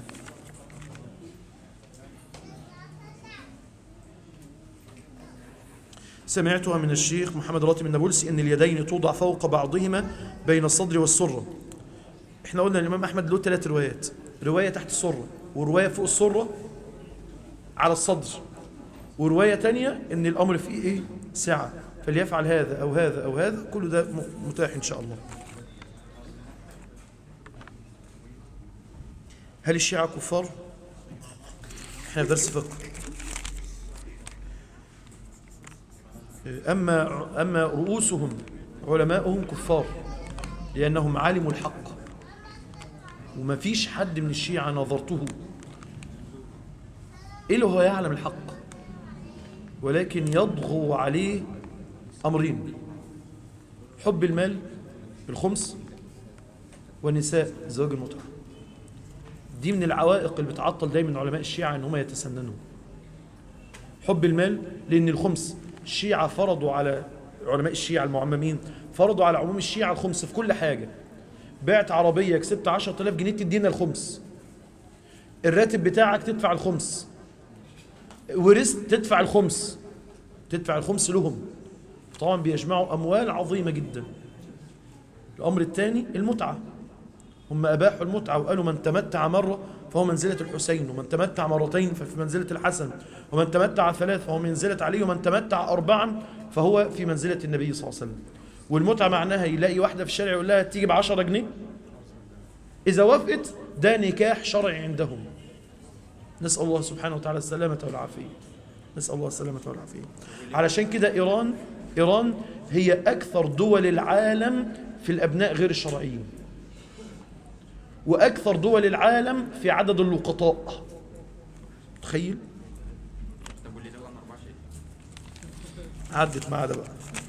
سمعتها من الشيخ محمد راتب النابلسي أن اليدين توضع فوق بعضهما بين الصدر والسرة احنا قلنا الإمام أحمد له ثلاث روايات رواية تحت السرة ورواية فوق السرة على الصدر ورواية تانية ان الامر فيه ايه سعة فليفعل هذا او هذا او هذا كل ده م- متاح ان شاء الله هل الشيعة كفار احنا في درس فقه اما اما رؤوسهم علماؤهم كفار لانهم علموا الحق وما فيش حد من الشيعة نظرته إلا هو يعلم الحق ولكن يضغو عليه أمرين حب المال الخمس والنساء زواج المتعة دي من العوائق اللي بتعطل دايما علماء الشيعة ان هم يتسننوا حب المال لأن الخمس الشيعة فرضوا على علماء الشيعة المعممين فرضوا على عموم الشيعة الخمس في كل حاجة بعت عربية كسبت 10000 جنيه تدينا الخمس الراتب بتاعك تدفع الخمس ورثت تدفع الخمس تدفع الخمس لهم طبعا بيجمعوا أموال عظيمة جدا الأمر الثاني المتعة هم أباحوا المتعة وقالوا من تمتع مرة فهو منزلة الحسين ومن تمتع مرتين ففي منزلة الحسن ومن تمتع ثلاث فهو منزلة علي ومن تمتع أربعا فهو في منزلة النبي صلى الله عليه وسلم والمتعة معناها يلاقي واحدة في الشارع يقول لها تيجي بعشرة جنيه إذا وافقت ده نكاح شرعي عندهم نسأل الله سبحانه وتعالى السلامة والعافية نسأل الله السلامة والعافية علشان كده إيران إيران هي أكثر دول العالم في الأبناء غير الشرعيين وأكثر دول العالم في عدد اللقطاء تخيل طب واللي دول اربع شيء عدت معاه ده بقى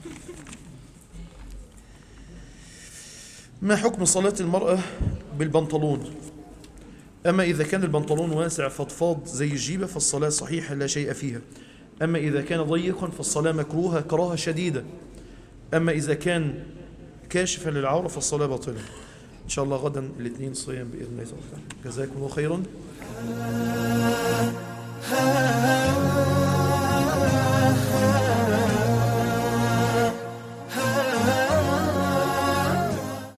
ما حكم صلاة المرأة بالبنطلون أما إذا كان البنطلون واسع فضفاض زي الجيبة فالصلاة صحيحة لا شيء فيها أما إذا كان ضيقا فالصلاة مكروهة كراهة شديدة أما إذا كان كاشفا للعورة فالصلاة باطلة إن شاء الله غدا الاثنين صيام بإذن الله تعالى جزاكم الله خيرا